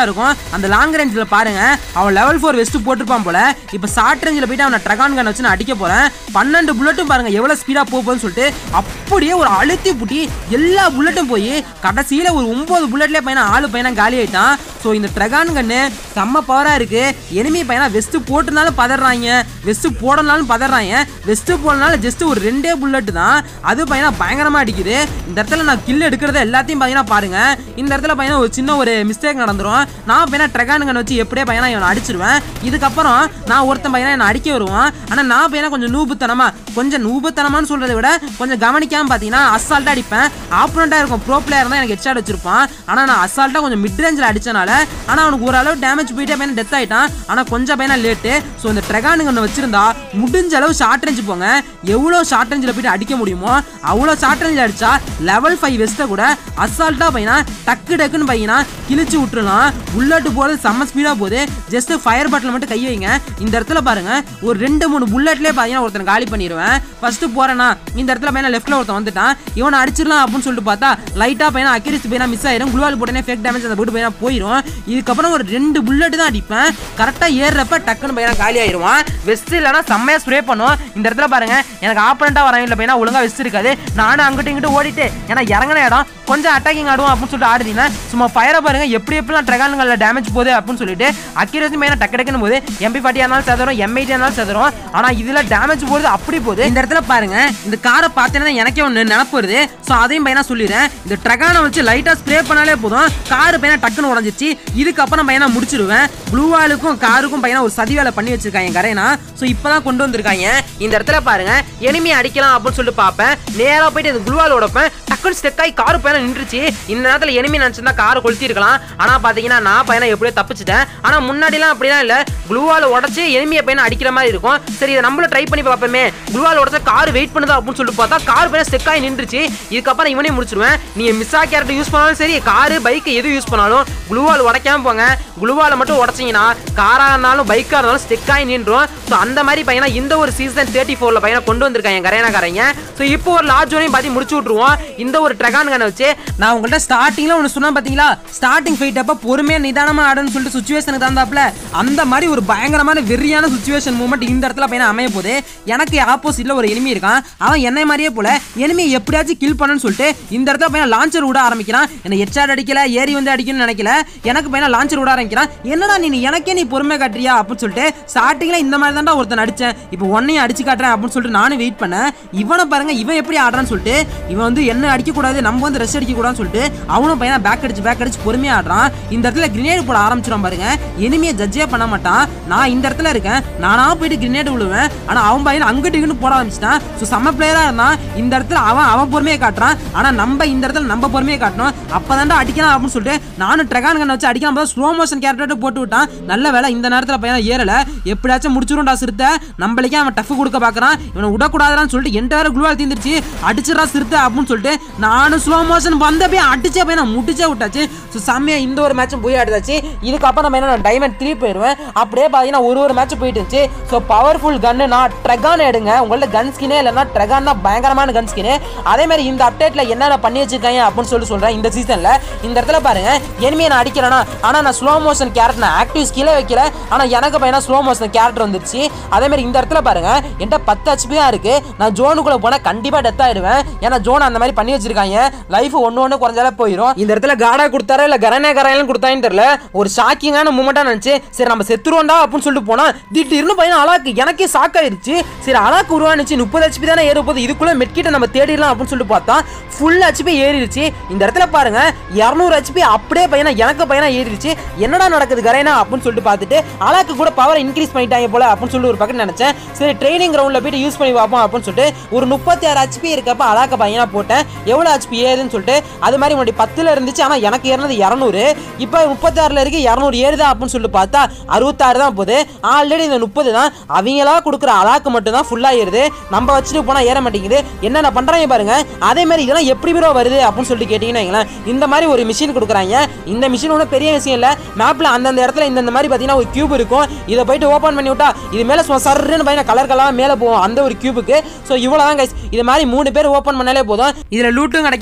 அந்த லாங் ரேஞ்சில் பாருங்க அவன் லெவல் ஃபோர் வெஸ்ட் போட்டிருப்பான் போல இப்போ ஷார்ட் ரேஞ்சில் போயிட்டு அவனை ட்ரகான் கன் வச்சு நான் அடிக்க போறேன் பன்னெண்டு புல்லட்டும் பாருங்க எவ்வளோ ஸ்பீடாக போகுதுன்னு சொல்லிட்டு அப்படியே ஒரு அழுத்தி புட்டி எல்லா புல்லட்டும் போய் கடைசியில் ஒரு ஒன்பது புல்லட்லேயே பையனா ஆளு பையனா காலி ஆயிட்டான் ஸோ இந்த ட்ரகான் கன்னு செம்ம பவராக இருக்கு எனிமி பையனா வெஸ்ட் போட்டுனாலும் பதறாங்க வெஸ்ட் போடனாலும் பதறாங்க வெஸ்ட் போடனாலும் ஜஸ்ட் ஒரு ரெண்டே புல்லட் தான் அது பையனா பயங்கரமாக அடிக்குது இந்த இடத்துல நான் கில் எடுக்கிறத எல்லாத்தையும் பார்த்தீங்கன்னா பாருங்க இந்த இடத்துல பையனா ஒரு சின்ன ஒரு மிஸ்டேக் நடந்துரும் நான் பையனா ட்ரகான் கன் வச்சு எப்படியே பையனா இவனை அடிச்சிருவேன் இதுக்கப்புறம் நான் ஒருத்தன் பையனா என்னை அடிக்க வருவான் ஆனால் நான் பையனா கொஞ்சம் நூபுத்தனமா கொஞ்சம் நூபுத்தனமான்னு சொல்றதை விட கொஞ்சம் கவனிக்காம பார்த்தீங்கன்னா அசால்ட்டாக அடிப்பேன் ஆப்போனண்ட்டாக இருக்கும் ப்ரோ பிளேயர் தான் எனக்கு ஹெட்ஷாட் வச்சிருப்பான் ஆனால் நான் அசால்ட்டாக கொஞ்சம் மிட் ரேஞ்சில் அடிச்சனால ஆனால் அவனுக்கு ஓரளவு டேமேஜ் போயிட்டே பையனா டெத் ஆயிட்டான் ஆனால் கொஞ்சம் பையனா லேட்டு ஸோ இந்த ட்ரெகானுங்க ஒன்று வச்சிருந்தா முடிஞ்ச அளவு ஷார்ட் ரேஞ்ச் போங்க எவ்வளோ ஷார்ட் ரேஞ்சில் போயிட்டு அடிக்க முடியுமோ அவ்வளோ ஷார்ட் ரேஞ்சில் அடிச்சா லெவல் ஃபைவ் வெஸ்ட்டை கூட அசால்ட்டாக பையனா டக்கு டக்குன்னு பையனா கிழிச்சு விட்டுறலாம் புல்லட் போகிறது செம்ம ஸ்பீடாக போகுது ஜஸ்ட் ஃபயர் பட்டில் மட்டும் கை வைங்க இந்த இடத்துல பாருங்க ஒரு ரெண்டு மூணு புல்லட்லேயே பார்த்தீங்கன்னா ஒருத்தன் காலி பண்ணிடுவேன் ஃபர்ஸ்ட் போறேன்னா இந்த இடத்துல பையனா லெஃப்ட்ல ஒருத்தன் வந்துட்டான் இவனை அடிச்சிடலாம் அப்படின்னு சொல்லிட்டு பார்த்தா லைட்டாக பையனா அக்யூரசி பையனா மிஸ் ஆயிரும் குளுவால் போட்டனே ஃபேக் டேமேஜ் அந்த போட்டு பையனா போயிடும் இதுக்கப்புறம் ஒரு ரெண்டு புல்லட் தான் அடிப்பேன் கரெக்டாக ஏறுறப்ப டக்குன்னு பையனா காலி ஆயிடுவான் வெஸ்ட் இல்லைனா செம்மையாக ஸ்ப்ரே பண்ணும் இந்த இடத்துல பாருங்க எனக்கு ஆப்பரண்ட்டாக வரவன் இல்லை பையனா ஒழுங்கா வெஸ்ட் இருக்காது நானும் அங்கிட்டு இங்கிட்டு ஓடிட்டு ஏன்னா இறங்கின இடம் கொஞ்சம் அட்டாக்கிங் ஆடுவோம் அப்படின்னு சொல்லிட்டு ஆடுறீங்க சும்மா ஃபயரை பாருங்க எப்படி எப்படிலாம் ட்ரெகான்களில் டேமேஜ் போகுது அப்படின்னு சொல்லிட்டு அக்யூரசி மெயினாக டக்கு டக்குன்னு போது எம்பி ஃபார்ட்டி இருந்தாலும் செதறும் எம் எயிட்டி இருந்தாலும் செதறும் ஆனால் இதில் டேமேஜ் போகுது அப்படி போகுது இந்த இடத்துல பாருங்க இந்த காரை பார்த்தேன்னா எனக்கே ஒன்று நினப்பு வருது ஸோ அதையும் பையனா சொல்லிடுறேன் இந்த ட்ரகானை வச்சு லைட்டாக ஸ்ப்ரே பண்ணாலே போதும் கார் பையனா டக்குன்னு உடஞ்சிச்சு இதுக்கப்புறம் பையனா முடிச்சிடுவேன் ப்ளூ வாலுக்கும் காருக்கும் பையனா ஒரு சதி வேலை பண்ணி வச்சிருக்காங்க கரையனா ஸோ இப்போதான் கொண்டு வந்திருக்காங்க இந்த இடத்துல பாருங்க எனிமி அடிக்கலாம் அப்படின்னு சொல்லிட்டு பார்ப்பேன் நேராக போயிட்டு இந்த குளுவால் உடப்பேன் டக்குன்னு ஸ்டெக் ஆகி கார் பையனா நின்றுச்சு இந்த நேரத்தில் எனிமி நினச்சிருந்தா காரை கொளுத்தி இருக்கலாம் ஆனால் பார்த்தீங்கன்னா நான் பையனை எப்படியோ தப்பிச்சிட்டேன் ஆனால் முன்னாடிலாம் அப்படிலாம் இல்லை குளுவால் உடச்சி எனிமியை பையனை அடிக்கிற மாதிரி இருக்கும் சரி இதை நம்மளும் ட்ரை பண்ணி பார்ப்போமே குளுவால் உடச்சா கார் வெயிட் பண்ணுதா அப்படின்னு சொல்லிட்டு பார்த்தா கார் பையனை ஸ்டெக் ஆகி நின்றுச்சு இதுக்கப்புறம் இவனே முடிச்சிருவேன் நீங்கள் மிஸ்ஸா கேரக்டர் யூஸ் பண்ணாலும் சரி காரு பைக் எது யூஸ் பண்ணாலும் குளுவால் உடைக்காம போங்க குளுவால் மட்டும் உடச்சிங்கன்னா காராக இருந்தாலும் பைக்காக இருந்தாலும் ஸ்டெக் ஆகி நின்றும் ஸோ அந்த மாதிரி பையனா இந்த ஒரு சீசன் தேர்ட்டி ஃபோரில் பையனை கொண்டு வந்திருக்காங்க கரையனாக்காரங்க ஸோ இப்போ ஒரு லார்ஜ் ஒனையும் பார்த்து முடிச்சு விட்ருவோம் இந்த ஒரு ட்ரெகான் கனை வச்சு நான் உங்கள்கிட்ட ஸ்டார்டிங்கில் ஒன்று சொன்னேன் பார்த்தீங்களா ஸ்டார்டிங் ஃபைட் அப்போ பொறுமையாக நிதானமாக ஆடுன்னு சொல்லிட்டு சுச்சுவேஷனுக்கு தந்தாப்புல அந்த மாதிரி ஒரு பயங்கரமான வெறியான சுச்சுவேஷன் மூமெண்ட் இந்த இடத்துல பையனை அமைய போகுது எனக்கு ஆப்போசிட்ல ஒரு எனிமி இருக்கான் அவன் என்னை மாதிரியே போல எனிமியை எப்படியாச்சும் கில் பண்ணணும்னு சொல்லிட்டு இந்த இடத்துல பையன் லான்ச்சர் விட ஆரம்பிக்கிறான் என்ன ஹெட்ஷாட் அடிக்கல ஏறி வந்து அடிக்கணும்னு நினைக்கல எனக்கு பையனை லான்ச்சர் விட ஆரம்பிக்கிறான் என்னடா நீ எனக்கே நீ பொறுமை காட்டுறியா அப்படின்னு சொல்லிட்டு ஸ்டார்டிங்ல இந்த மாதிரி தான்டா ஒருத்தன் அடிச்சேன் இப்போ ஒன்னையும் அடிச்சு காட்டுறேன் அப்படின்னு சொல்லிட்டு நானும் வெயிட் பண்ணேன் இவனை பாருங்க இவன் எப்படி ஆடுறான்னு சொல்லிட்டு இவன் வந்து என்ன அடிக்க கூடாது நம்ம வந்து ரெஸ்ட் அடிக்க கூடாதுன்னு சொல்லிட்டு அவனும் பையனா பேக் அடிச்சு பேக் அடிச்சு பொறுமையா ஆடுறான் இந்த இடத்துல கிரினேட் போட ஆரம்பிச்சிடும் பாருங்க எனிமையை ஜட்ஜே பண்ண மாட்டான் நான் இந்த இடத்துல இருக்கேன் நானா போயிட்டு கிரினேட் விழுவேன் ஆனா அவன் பையன் அங்கிட்டு இங்கிட்டு போட ஆரம்பிச்சிட்டான் ஸோ செம்ம பிளேயரா இருந்தான் இந்த இடத்துல அவன் அவன் பொறுமையை காட்டுறான் ஆனா நம்ம இந்த இடத்துல நம்ம பொறுமையை காட்டணும் அப்பதான்டா அடிக்கலாம் அப்படின்னு சொல்லிட்டு நானும் ட்ரெகான் கண்ணை வச்சு அடிக்கலாம் போது ஸ்லோ மோஷன் கேரக்டர் போட்டு விட்டான் நல்ல வேலை இந்த நேரத்தில் பையன் ஏறல எப்படியாச்சும் முடிச்சிரும்டா சிறுத்தை நம்மளுக்கே அவன் டஃப் கொடுக்க பார்க்கறான் இவனை விடக்கூடாதான்னு சொல்லிட்டு என்கிட்ட வேற குளுவால் தீந்துருச்சு அடிச்சிடா சிறுத்தை அப்படின்னு சொல்லிட்டு நானும் ஸ்லோ மோஷன் வந்த போய் அடிச்சே போய் நான் முட்டிச்சே விட்டாச்சு ஸோ செம்மையா இந்த ஒரு மேட்சும் போய் ஆடுதாச்சு இதுக்கப்புறம் நம்ம என்ன டைமண்ட் த்ரீ போயிடுவேன் அப்படியே பார்த்தீங்கன்னா ஒரு ஒரு மேட்ச் போயிட்டு இருந்துச்சு ஸோ பவர்ஃபுல் கன்னு நான் ட்ரெகான் எடுங்க உங்கள்ட்ட கன் ஸ்கினே இல்லைன்னா ட்ரெகான் தான் பயங்கரமான கன் ஸ்கினு அதே மாதிரி இந்த அப்டேட்ல என்னென்ன பண்ணி வச்சிருக்காங்க அப்படின்னு சொல்லி சொல்றேன் இந்த சீசன்ல இந்த இடத்துல பாருங்க எனிமையை நான் அடிக்கிறேன்னா ஆனால் நான் ஸ்லோ மோஷன் கேரக்டர் நான் ஆக்டிவ் ஸ்கில்லே வைக்கல ஆனால் எனக்கு பையனா ஸ்லோ மோஷன் கேரக்டர் வந்துருச்சு அதே மாதிரி இந்த இடத்துல பாருங்க என்கிட்ட பத்து ஹெச்பி தான் இருக்கு நான் ஜோனுக்குள்ள போனால் கண்டிப்பாக டெத் ஆயிடுவேன் ஏன்னா ஜோன் அந்த மாதிரி பண்ணி வச்சிருக்காங்க லைஃப் ஒன்று ஒன்று குறைஞ்சாலே போயிடும் இந்த இடத்துல காடா கொடுத்தாரா இல்லை கரனே கரையிலும் கொடுத்தான்னு தெரியல ஒரு ஷாக்கிங்கான மூமெண்ட்டாக நினச்சி சரி நம்ம செத்துருவோம்டா அப்படின்னு சொல்லிட்டு போனால் திடீர்னு பையன் அலாக்கு எனக்கே ஷாக் ஆயிருச்சு சரி அலாக்கு உருவானுச்சு முப்பது ஹெச்பி தானே ஏற போகுது இதுக்குள்ள மெட்கிட்ட நம்ம தேடிடலாம் அப்படின்னு சொல்லிட்டு பார்த்தா ஃபுல் ஹெச்பி ஏறிடுச்சு இந்த இடத்துல பாருங்க இரநூறு ஹெச்பி அப்படியே பையனா எனக்கு பையனா ஏறிடுச்சு என்னடா நடக்குது கரைனா அப்படின்னு சொல்லிட்டு பார்த்துட்டு அலாக்கு கூட பவர் இன்க்ரீஸ் பண்ணிட்டாங்க போல அப்படின்னு சொல்லி ஒரு பக்கம் நினைச்சேன் சரி ட்ரைனிங் கிரவுண்டில் போயிட்டு யூஸ் பண்ணி பார்ப்போம் அப்படின்னு சொல்லிட்டு ஒரு முப்பத்தி ஆறு ஹெச்பி இருக்கப்ப அலாக்க பையனா போட்டேன் எவ்வளோ ஹெச்பி ஏறுதுன்னு சொல்லிட்டு அது மாதிரி முன்னாடி பத்தில் இருந்துச்சு ஆனால் எனக்கு ஏறினது இரநூறு இப்போ முப்பத்தாறில் இருக்கு இரநூறு ஏறுதா அப்படின்னு சொல்லிட்டு பார்த்தா அறுபத்தாறு தான் போகுது ஆல்ரெடி இந்த முப்பது தான் அவங்களா கொடுக்குற அலாக்கு மட்டும் தான் ஃபுல்லாக ஏறுது நம்ம வச்சுட்டு போனால் ஏற மாட்டேங்குது என்னென்ன பண்ணுறாங்க பாருங்க அதே மாதிரி இதெல்லாம் எப்படி ப்ரோ வருது அப்படின்னு சொல்லிட்டு கேட்டிங்கன்னா வைங்களேன், இந்த மாதிரி ஒரு மிஷின் கொடுக்குறாங்க இந்த மிஷின் ஒன்றும் பெரிய விஷயம் இல்லை மேப்பில் அந்தந்த இடத்துல இந்த மாதிரி பார்த்தீங்கன்னா ஒரு கியூப் இருக்கும் இதை போயிட்டு ஓப்பன் பண்ணி விட்டா இது மேலே சும்மா சர்ன்னு பையனா கலர் கலராக மேலே போகும் அந்த ஒரு கியூபுக்கு ஸோ இவ்வளோ தான் கைஸ் இது மாதிரி மூணு பேர் ஓப்பன் பண்ணாலே போதும் இதில் லூட்டும் கிடைக்கும் அந்த ஒரு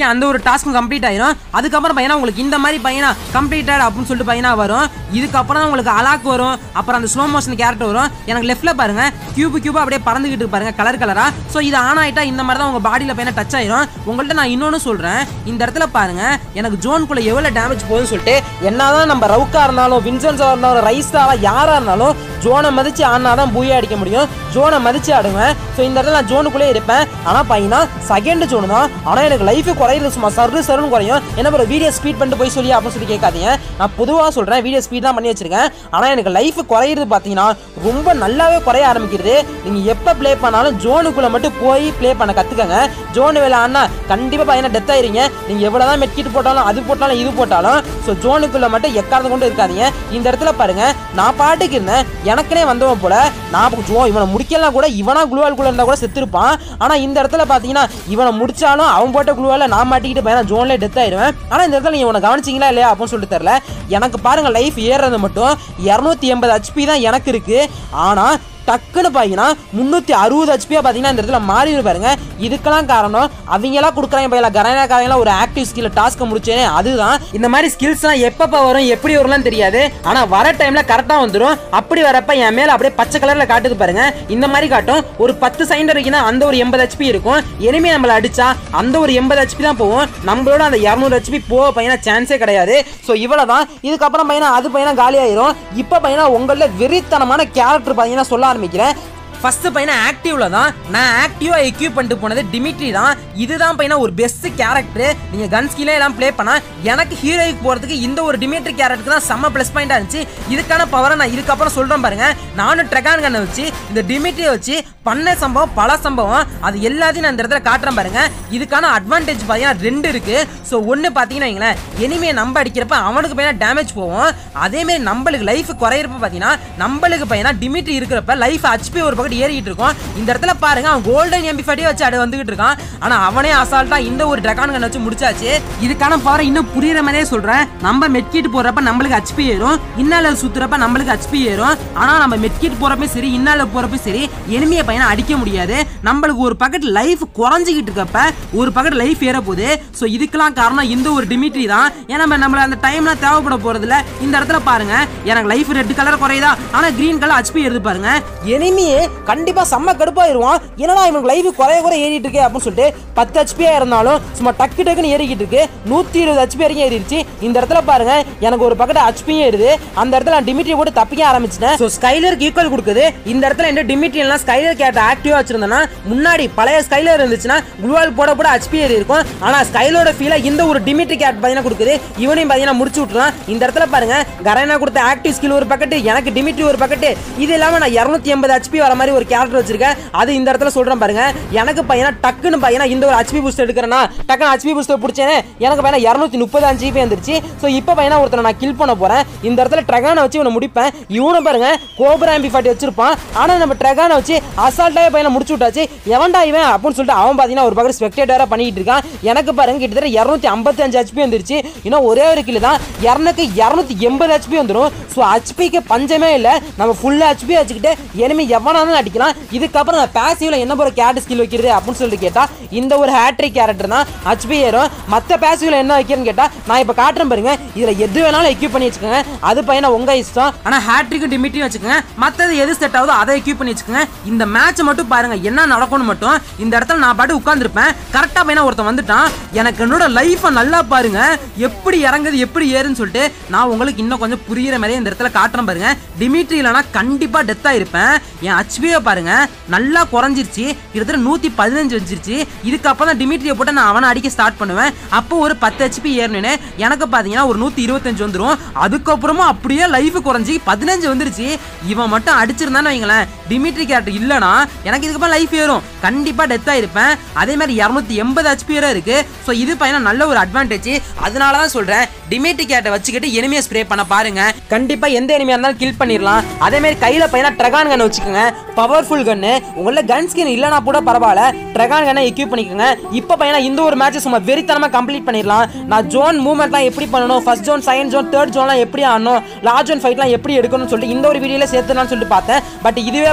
டாஸ்க்கும் கம்ப்ளீட் ஆயிரும் அதுக்கப்புறம் பையனா உங்களுக்கு இந்த மாதிரி பையனா கம்ப்ளீட்டட் அப்படின்னு சொல்லிட்டு பையனா வரும் இதுக்கப்புறம் தான் உங்களுக்கு அலாக் வரும் அப்புறம் அந்த ஸ்லோ மோஷன் கேரக்டர் வரும் எனக்கு லெஃப்ட்ல பாருங்க கியூப் கியூபா அப்படியே பறந்துகிட்டு இருக்கு பாருங்க கலர் கலரா ஸோ இது ஆன் ஆயிட்டா இந்த மாதிரி தான் உங்க பாடியில பையனா டச் ஆயிரும் உங்கள்ட்ட நான் இன்னொன்னு சொல்றேன் இந்த இடத்துல பாருங்க எனக்கு ஜோனுக்குள்ள எவ்வளவு டேமேஜ் போகுதுன்னு சொல்லிட்டு என்னதான் நம்ம ரவுக்கா இருந்தாலும் வின்சன்ஸா இருந்தாலும் ரைஸாவா யாரா இருந்தாலும் ஜோனை மதிச்சு ஆனாதான் பூயா அடிக்க முடியும் ஜோனை மதிச்சு ஆடுவேன் ஸோ இந்த இடத்துல நான் ஜோனுக்குள்ளே இருப்பேன் ஆனா பையனா செகண்ட் ஜோனு தான் ஆனா எனக்கு லைஃப் குறையிறது சும்மா சரு சருன்னு குறையும் என்ன ஒரு வீடியோ ஸ்பீட் பண்ணிட்டு போய் சொல்லி அப்படின்னு சொல்லி கேட்காதீங்க நான் பொதுவாக சொல்றேன் வீடியோ ஸ்பீட் தான் பண்ணி வச்சிருக்கேன் ஆனா எனக்கு லைஃப் குறையிறது பார்த்தீங்கன்னா ரொம்ப நல்லாவே குறைய ஆரம்பிக்கிறது நீங்க எப்போ ப்ளே பண்ணாலும் ஜோனுக்குள்ள மட்டும் போய் ப்ளே பண்ண கத்துக்கங்க ஜோனு வேலை ஆனா கண்டிப்பா பையனா டெத் ஆயிருங்க நீங்க எவ்வளவுதான் மெட்கிட் போட்டாலும் அது போட்டாலும் இது போட்டாலும் ஸோ ஜோனுக்குள்ள மட்டும் எக்காரது கொண்டு இருக்காதீங்க இந்த இடத்துல பாருங்க நான் பாட்டுக்கு இருந்தேன் எனக்குனே வந்தவன் போல நான் ஜோ இவனை முடிக்கலாம் கூட இவனா குளுவால் குள்ள இருந்தா கூட செத்துருப்பான் ஆனா இந்த இடத்துல பாத்தீங்கன்னா இவனை முடிச்சாலும் அவன் போட்ட குளுவால நான் மாட்டிக்கிட்டு பையனா ஜோன்ல டெத் ஆயிருவேன் ஆனா இந்த இடத்துல நீங்க இவனை கவனிச்சிங்களா இல்லையா அப்படின்னு சொல்லிட்டு தெரியல எனக்கு பாருங்க லைஃப் ஏறுறது மட்டும் இரநூத்தி எண்பது ஹெச்பி தான் எனக்கு இருக்கு ஆனா டக்குன்னு பார்த்தீங்கன்னா முந்நூற்றி அறுபது ஹெச்பியாக பார்த்தீங்கன்னா இந்த இடத்துல மாறி பாருங்க இதுக்கெல்லாம் காரணம் அவங்களாம் கொடுக்குறாங்க பையில கரையாக்காரங்களாம் ஒரு ஆக்டிவ் ஸ்கில்ல டாஸ்க்கை முடிச்சேனே அதுதான் இந்த மாதிரி ஸ்கில்ஸ்லாம் எப்பப்போ வரும் எப்படி வரும்லாம் தெரியாது ஆனால் வர டைமில் கரெக்டாக வந்துடும் அப்படி வரப்ப என் மேலே அப்படியே பச்சை கலரில் காட்டுது பாருங்க இந்த மாதிரி காட்டும் ஒரு பத்து சைண்ட் வரைக்கும் தான் அந்த ஒரு எண்பது ஹெச்பி இருக்கும் எனிமே நம்மளை அடிச்சா அந்த ஒரு எண்பது ஹெச்பி தான் போகும் நம்மளோட அந்த இரநூறு ஹெச்பி போக பையனா சான்ஸே கிடையாது ஸோ இவ்வளோ தான் இதுக்கப்புறம் பையனா அது பையனா காலியாயிரும் இப்போ பையனா உங்களில் வெறித்தனமான கேரக்டர் பார்த்தீங்கன்னா சொல்ல ஆரம்பிக்கிறேன் ஃபர்ஸ்ட் பையனா ஆக்டிவ்ல தான் நான் ஆக்டிவா எக்யூப் பண்ணிட்டு போனது டிமிட்ரி தான் இதுதான் பையனா ஒரு பெஸ்ட் கேரக்டர் நீங்க கன் ஸ்கிலே எல்லாம் ப்ளே பண்ணா எனக்கு ஹீரோய்க்கு போறதுக்கு இந்த ஒரு டிமிட்ரி கேரக்டர் தான் செம்ம ப்ளஸ் பாயிண்டா இருந்துச்சு இதுக்கான பவரை நான் இதுக்கப்புறம் சொல்றேன் பாருங்க நானும் ட்ரெகான் கண்ணை வச்சு இந்த டிமிட்ரியை வச்சு பண்ண சம்பவம் பல சம்பவம் அது எல்லாத்தையும் நான் இந்த இடத்துல காட்டுறேன் பாருங்க இதுக்கான அட்வான்டேஜ் பார்த்தீங்கன்னா ரெண்டு இருக்கு ஸோ ஒன்று பார்த்தீங்கன்னா வைங்களேன் எனிமே நம்ம அடிக்கிறப்ப அவனுக்கு பையனா டேமேஜ் போகும் அதேமாரி நம்மளுக்கு லைஃப் குறையிறப்ப பார்த்தீங்கன்னா நம்மளுக்கு பையனா டிமிட்ரி இருக்கிறப்ப லைஃப் ஹச்பி ஒரு பக்கத்து ஏறிக்கிட்டு இருக்கும் இந்த இடத்துல பாருங்க அவன் கோல்டன் எம்பி ஃபைட்டே வச்சு அடு வந்துகிட்டு இருக்கான் ஆனா அவனே அசால்ட்டா இந்த ஒரு ட்ரகான் கன் வச்சு முடிச்சாச்சு இதுக்கான பவர் இன்னும் புரியுற மாதிரியே சொல்றேன் நம்ம மெட்கிட் போறப்ப நம்மளுக்கு ஹச்பி ஏறும் இன்னால சுத்துறப்ப நம்மளுக்கு ஹச்பி ஏறும் ஆனா நம்ம மெட்கிட் போறப்ப சரி இன்னால போறப்ப சரி எனிமையை பையனை அடிக்க முடியாது நம்மளுக்கு ஒரு பக்கெட் லைஃப் குறைஞ்சிக்கிட்டு இருக்கப்ப ஒரு பக்கெட் லைஃப் ஏற போகுது ஸோ இதுக்கெல்லாம் காரணம் இந்த ஒரு டிமிட்ரி தான் ஏன்னா நம்ம நம்மள அந்த டைம்லாம் தேவைப்பட போறதுல இந்த இடத்துல பாருங்க எனக்கு லைஃப் ரெட் கலர் குறையுதா ஆனா கிரீன் கலர் ஹச்பி ஏறுது பாருங்க எனிமியே கண்டிப்பா செம்ம கடுப்பாயிருவான் என்னடா இவனுக்கு லைஃப் குறைய குறைய ஏறிட்டு இருக்கு அப்படின்னு சொல்லிட்டு பத்து ஹெச்பியா இருந்தாலும் சும்மா டக்கு டக்குன்னு ஏறிக்கிட்டு இருக்கு நூத்தி இருபது ஹெச்பி வரைக்கும் ஏறிடுச்சு இந்த இடத்துல பாருங்க எனக்கு ஒரு பக்கெட் ஹெச்பியும் ஏறுது அந்த இடத்துல நான் டிமிட்ரி போட்டு தப்பிக்க ஆரம்பிச்சிட்டேன் ஸோ ஸ்கைலருக்கு ஈக்குவல் கொடுக்குது இந்த இடத்துல என்ன டிமிட்ரி எல்லாம் ஸ்கைலர் கேட்ட ஆக்டிவா வச்சிருந்தேன்னா முன்னாடி பழைய ஸ்கைலர் இருந்துச்சுன்னா குளுவால் போட போட ஹெச்பி ஏறி இருக்கும் ஆனா ஸ்கைலோட ஃபீல இந்த ஒரு டிமிட்ரி கேட் பார்த்தீங்கன்னா கொடுக்குது இவனையும் பார்த்தீங்கன்னா முடிச்சு விட்டுறான் இந்த இடத்துல பாருங்க கரைனா கொடுத்த ஆக்டிவ் ஸ்கில் ஒரு பக்கெட் எனக்கு டிமிட்ரி ஒரு பக்கெட் இது இல்லாம நான் இரநூத்தி எண்பது ஹெச்பி வர மாதிரி ஒரு கேரக்டர் வச்சிருக்கேன் அது இந்த இடத்துல சொல்றேன் பாருங்க எனக்கு பையனா டக்குன்னு பையனா இந்த ஒரு ஹெச்பி பூஸ்ட் எடுக்கிறேன்னா டக்குன்னு ஹெச்பி பூஸ்ட் பிடிச்சேனே எனக்கு பையனா இரநூத்தி முப்பது அஞ்சு ஜிபி வந்துருச்சு ஸோ இப்போ பையனா ஒருத்தனை நான் கில் பண்ண போறேன் இந்த இடத்துல ட்ரகானை வச்சு இவனை முடிப்பேன் இவனை பாருங்க கோபரா எம்பி ஃபார்ட்டி வச்சிருப்பான் ஆனா நம்ம ட்ரகானை வச்சு அசால்ட்டாவே பையனை முடிச்சு விட்டாச்சு எவன்டா இவன் அப்படின்னு சொல்லிட்டு அவன் பார்த்தீங்கன்னா ஒரு பக்கம் ஸ்பெக்டேட்டரா பண்ணிட்டு இருக்கான் எனக்கு பாருங்க கிட்டத்தட்ட இரநூத்தி ஐம்பத்தி அஞ்சு ஹெச்பி வந்துருச்சு இன்னும் ஒரே ஒரு கிலோ தான் இரநூக்கு இரநூத்தி எண்பது ஹெச்பி வந்துடும் ஸோ ஹெச்பிக்கு பஞ்சமே இல்லை நம்ம ஃபுல் ஹெச்பி வச்சுக்கிட்டு எனிமி எவனாலும் அடிக்கலாம் இதுக்கப்புறம் நான் பேசிவ்ல என்ன போற கேட் ஸ்கில் வைக்கிறது அப்படின்னு சொல்லிட்டு கேட்டா இந்த ஒரு ஹேட்ரிக் கேரக்டர் தான் ஹெச்பி ஏறும் மற்ற பேசிவ்ல என்ன வைக்கிறேன்னு கேட்டா நான் இப்போ காட்டுறேன் பாருங்க இதுல எது வேணாலும் எக்யூப் பண்ணி வச்சுக்கோங்க அது பையனா உங்க இஷ்டம் ஆனா ஹேட்ரிக் டிமிட்டி வச்சுக்கோங்க மற்றது எது செட் ஆகுதோ அதை எக்யூப் பண்ணி வச்சுக்கோங்க இந்த மேட்ச் மட்டும் பாருங்க என்ன நடக்கும்னு மட்டும் இந்த இடத்துல நான் பாட்டு உட்காந்துருப்பேன் கரெக்டா பையனா ஒருத்தன் வந்துட்டான் எனக்கு என்னோட லைஃப்பை நல்லா பாருங்க எப்படி இறங்குது எப்படி ஏறுன்னு சொல்லிட்டு நான் உங்களுக்கு இன்னும் கொஞ்சம் புரியுற மாதிரியே இந்த இடத்துல காட்டுறேன் பாருங்க டிமிட்ரி இல்லைனா கண்டிப்பா டெத் ஆயிருப்பேன் என் ஹச்பியை பாருங்க நல்லா குறைஞ்சிருச்சு கிட்டத்தட்ட நூத்தி பதினஞ்சு வந்துருச்சு இதுக்கப்புறம் தான் டிமிட்ரியை போட்டு நான் அவனை அடிக்க ஸ்டார்ட் பண்ணுவேன் அப்போ ஒரு பத்து ஹெச்பி ஏறினேன்னு எனக்கு பார்த்தீங்கன்னா ஒரு நூத்தி இருபத்தஞ்சு வந்துடும் அதுக்கப்புறமா அப்படியே லைஃப் குறைஞ்சி பதினஞ்சு வந்துருச்சு இவன் மட்டும் அடிச்சிருந்தான்னு வைங்களேன் டிமிட்ரி கேரக்டர் இல்லைனா எனக்கு இதுக்கப்புறம் லைஃப் ஏறும் கண்டிப்பா டெத் ஆயிருப்பேன் அதே மாதிரி இரநூத்தி எண்பது ஹெச்பி வரை இருக்கு ஸோ இது பையனா நல்ல ஒரு அட்வான்டேஜ் அதனால தான் சொல்றேன் டிமிட்ரி கேட்டை வச்சுக்கிட்டு எனிமையை ஸ்ப்ரே பண்ண பாருங்க கண்டிப்பா எந்த எனிமையா இருந்தாலும் கில் பண்ணிடலாம் அதே மாதிரி கையில பையனா ட்ரகான் கன் வச்சுக்கோங்க பவர்ஃபுல் கன்னு உங்கள கன் ஸ்கின் இல்லைனா கூட பரவாயில்ல ட்ரகான் கன்னை எக்யூப் பண்ணிக்கோங்க இப்போ பையனா இந்த ஒரு மேட்ச் சும்மா வெறித்தனமா கம்ப்ளீட் பண்ணிடலாம் நான் ஜோன் மூவ்மெண்ட்லாம் எப்படி பண்ணணும் first zone second zone third ஜோன்லாம் எப்படி ஆடணும் லார்ஜ் ஜோன் ஃபைட்லாம் எப்படி எடுக்கணும்னு சொல்லிட்டு இந்த ஒரு வீடியோல சேர்த்துலாம்னு சொல்லிட்டு பார்த்தேன் பட் இதுவே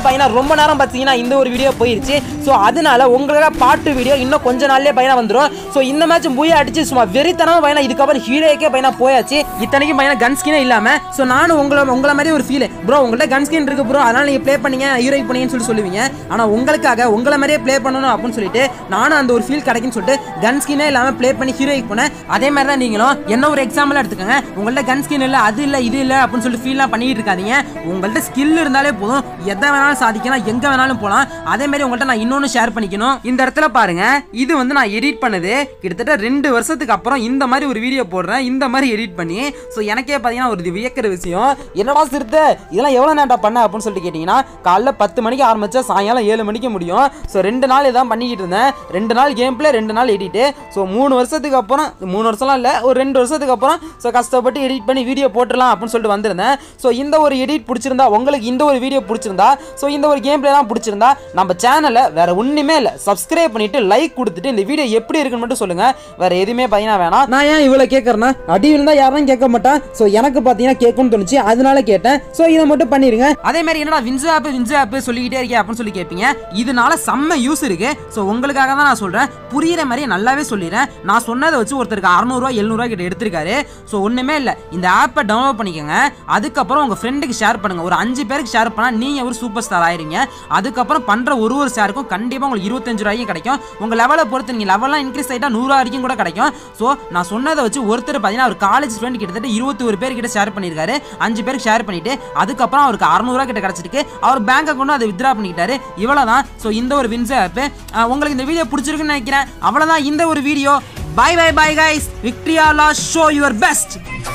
பார்த்தீங்கன்னா ரொம்ப நேரம் பார்த்தீங்கன்னா இந்த ஒரு வீடியோ போயிருச்சு ஸோ அதனால உங்களுக்காக பாட்டு வீடியோ இன்னும் கொஞ்ச நாள்லயே பையனா வந்துடும் ஸோ இந்த மேட்ச் பூயா அடிச்சு சும்மா வெறித்தனமா பையனா இதுக்கப்புறம் ஹீரோக்கே பையனா போயாச்சு இத்தனைக்கும் பையனா கன் ஸ்கினே இல்லாம ஸோ நானும் உங்களை உங்களை மாதிரி ஒரு ஃபீல் ப்ரோ உங்கள்ட்ட கன் ஸ்கின் இருக்கு ப்ரோ அதனால நீங்க ப்ளே பண்ணீங்க ஹீரோயிக் பண்ணீங்கன்னு சொல்லி சொல்லுவீங்க ஆனா உங்களுக்காக உங்களை மாதிரியே ப்ளே பண்ணணும் அப்படின்னு சொல்லிட்டு நானும் அந்த ஒரு ஃபீல் கிடைக்குன்னு சொல்லிட்டு கன் ஸ்கினே இல்லாம ப்ளே பண்ணி ஹீரோயிக் பண்ணேன் அதே மாதிரி தான் நீங்களும் என்ன ஒரு எக்ஸாம்பிள் எடுத்துக்கோங்க உங்கள்ட்ட கன் ஸ்கின் இல்லை அது இல்லை இது இல்லை அப்படின்னு சொல்லிட்டு ஃபீல்லாம் பண்ணிட்டு இருக்காதீங்க உங்கள்ட்ட ஸ்கில் இருந்தாலே போதும் எதை வேணாலும் சாதிக்கலாம் எங்க வேணாலும் போகலாம் அதே மாதிரி உங்கள்ட்ட நான் இன்னொன்று ஷேர் பண்ணிக்கணும் இந்த இடத்துல பாருங்க இது வந்து நான் எடிட் பண்ணது கிட்டத்தட்ட ரெண்டு வருஷத்துக்கு அப்புறம் இந்த மாதிரி ஒரு வீடியோ போடுறேன் இந்த மாதிரி எடிட் பண்ணி ஸோ எனக்கே பார்த்தீங்கன்னா ஒரு இது வியக்கிற விஷயம் என்னடா சிறுத்தை இதெல்லாம் எவ்வளோ நேரம்டா பண்ண அப்படின்னு சொல்லிட்டு கேட்டிங்கன்னா காலைல பத்து மணிக்கு ஆரம்பிச்சா சாயங்காலம் ஏழு மணிக்கு முடியும் ஸோ ரெண்டு நாள் இதான் பண்ணிக்கிட்டு இருந்தேன் ரெண்டு நாள் கேம் பிளே ரெண்டு நாள் எடிட்டு ஸோ மூணு வருஷத்துக்கு அப்புறம் மூணு வருஷம்லாம் இல்லை ஒரு ரெண்டு வருஷத்துக்கு அப்புறம் ஸோ கஷ்டப்பட்டு எடிட் பண்ணி வீடியோ போட்டுடலாம் அப்படின்னு சொல்லிட்டு வந்திருந்தேன் ஸோ இந்த ஒரு எடிட் பிடிச்சிருந்தா உங்களுக்கு இந்த ஒரு வீடியோ பிடிச்சிருந்தா ஸோ இந்த ஒரு கேம் பிளேலாம் பிடிச்சிருந்தா நம்ம சேனலை வேற ஒன்றுமே இல்லை சப்ஸ்கிரைப் பண்ணிட்டு லைக் கொடுத்துட்டு இந்த வீடியோ எப்படி இருக்குன்னு மட்டும் சொல்லுங்க வேற எதுவுமே பார்த்தீங்கன்னா வேணாம் நான் ஏன் இவ்வளோ கேட்கறேன்னா அடி இருந்தால் யாரும் கேட்க மாட்டான் ஸோ எனக்கு பார்த்தீங்கன்னா கேட்கணும்னு தோணுச்சு அதனால கேட்டேன் ஸோ இதை மட்டும் பண்ணிருங்க அதே மாதிரி என்னடா வின்ஸ் ஆப் வின்ஸ் ஆப் சொல்லிக்கிட்டே இருக்கே அப்படின்னு சொல்லி கேட்பீங்க இதனால செம்ம யூஸ் இருக்கு ஸோ உங்களுக்காக தான் நான் சொல்றேன் புரியுற மாதிரி நல்லாவே சொல்லிடுறேன் நான் சொன்னதை வச்சு ஒருத்தருக்கு அறநூறுவா எழுநூறுவா கிட்ட எடுத்திருக்காரு ஸோ ஒன்றுமே இல்லை இந்த ஆப்பை டவுன்லோட் பண்ணிக்கோங்க அதுக்கப்புறம் உங்கள் ஃப்ரெண்டுக்கு ஷேர் பண்ணுங்க ஒரு அஞ்சு பேருக்கு ஷேர் பண்ணால் நீங்கள் ஒரு சூப்பர் ஸ்டார் ஆயிருங்க அதுக்கப்புறம் பண்ணுற ஒரு ஒரு ஷேருக்கும் கண்டிப்பாக உங்களுக்கு இருபத்தஞ்சு ரூபாய்க்கு கிடைக்கும் உங்கள் லெவலை பொறுத்து நீங்கள் லெவலாம் இன்க்ரீஸ் ஆகிட்டா நூறுரூவா வரைக்கும் கூட கிடைக்கும் ஸோ நான் சொன்னதை வச்சு ஒருத்தர் பார்த்தீங்கன்னா அவர் காலேஜ் ஸ்டூடெண்ட் கிட்டத்தட்ட இருபத்தி ஒரு பேர் கிட்ட ஷேர் பண்ணியிருக்காரு அஞ்சு பேருக்கு ஷேர் பண்ணிட்டு அதுக்கப்புறம் அவருக்கு அறநூறுவா கிட்ட கிடச்சிருக்கு அவர் பேங்க் அக்கௌண்ட் அதை வித்ரா பண்ணிக்கிட்டாரு இவ்வளோ தான் ஸோ இந்த ஒரு வின்ஸ் ஆப் உங்களுக்கு இந்த வீடியோ பிடிச்சிருக்குன்னு நினைக்கிறேன் அவ்வளோதான் இந்த ஒரு video bye bye bye guys விக்டரியா லா ஷோ யுவர் பெஸ்ட்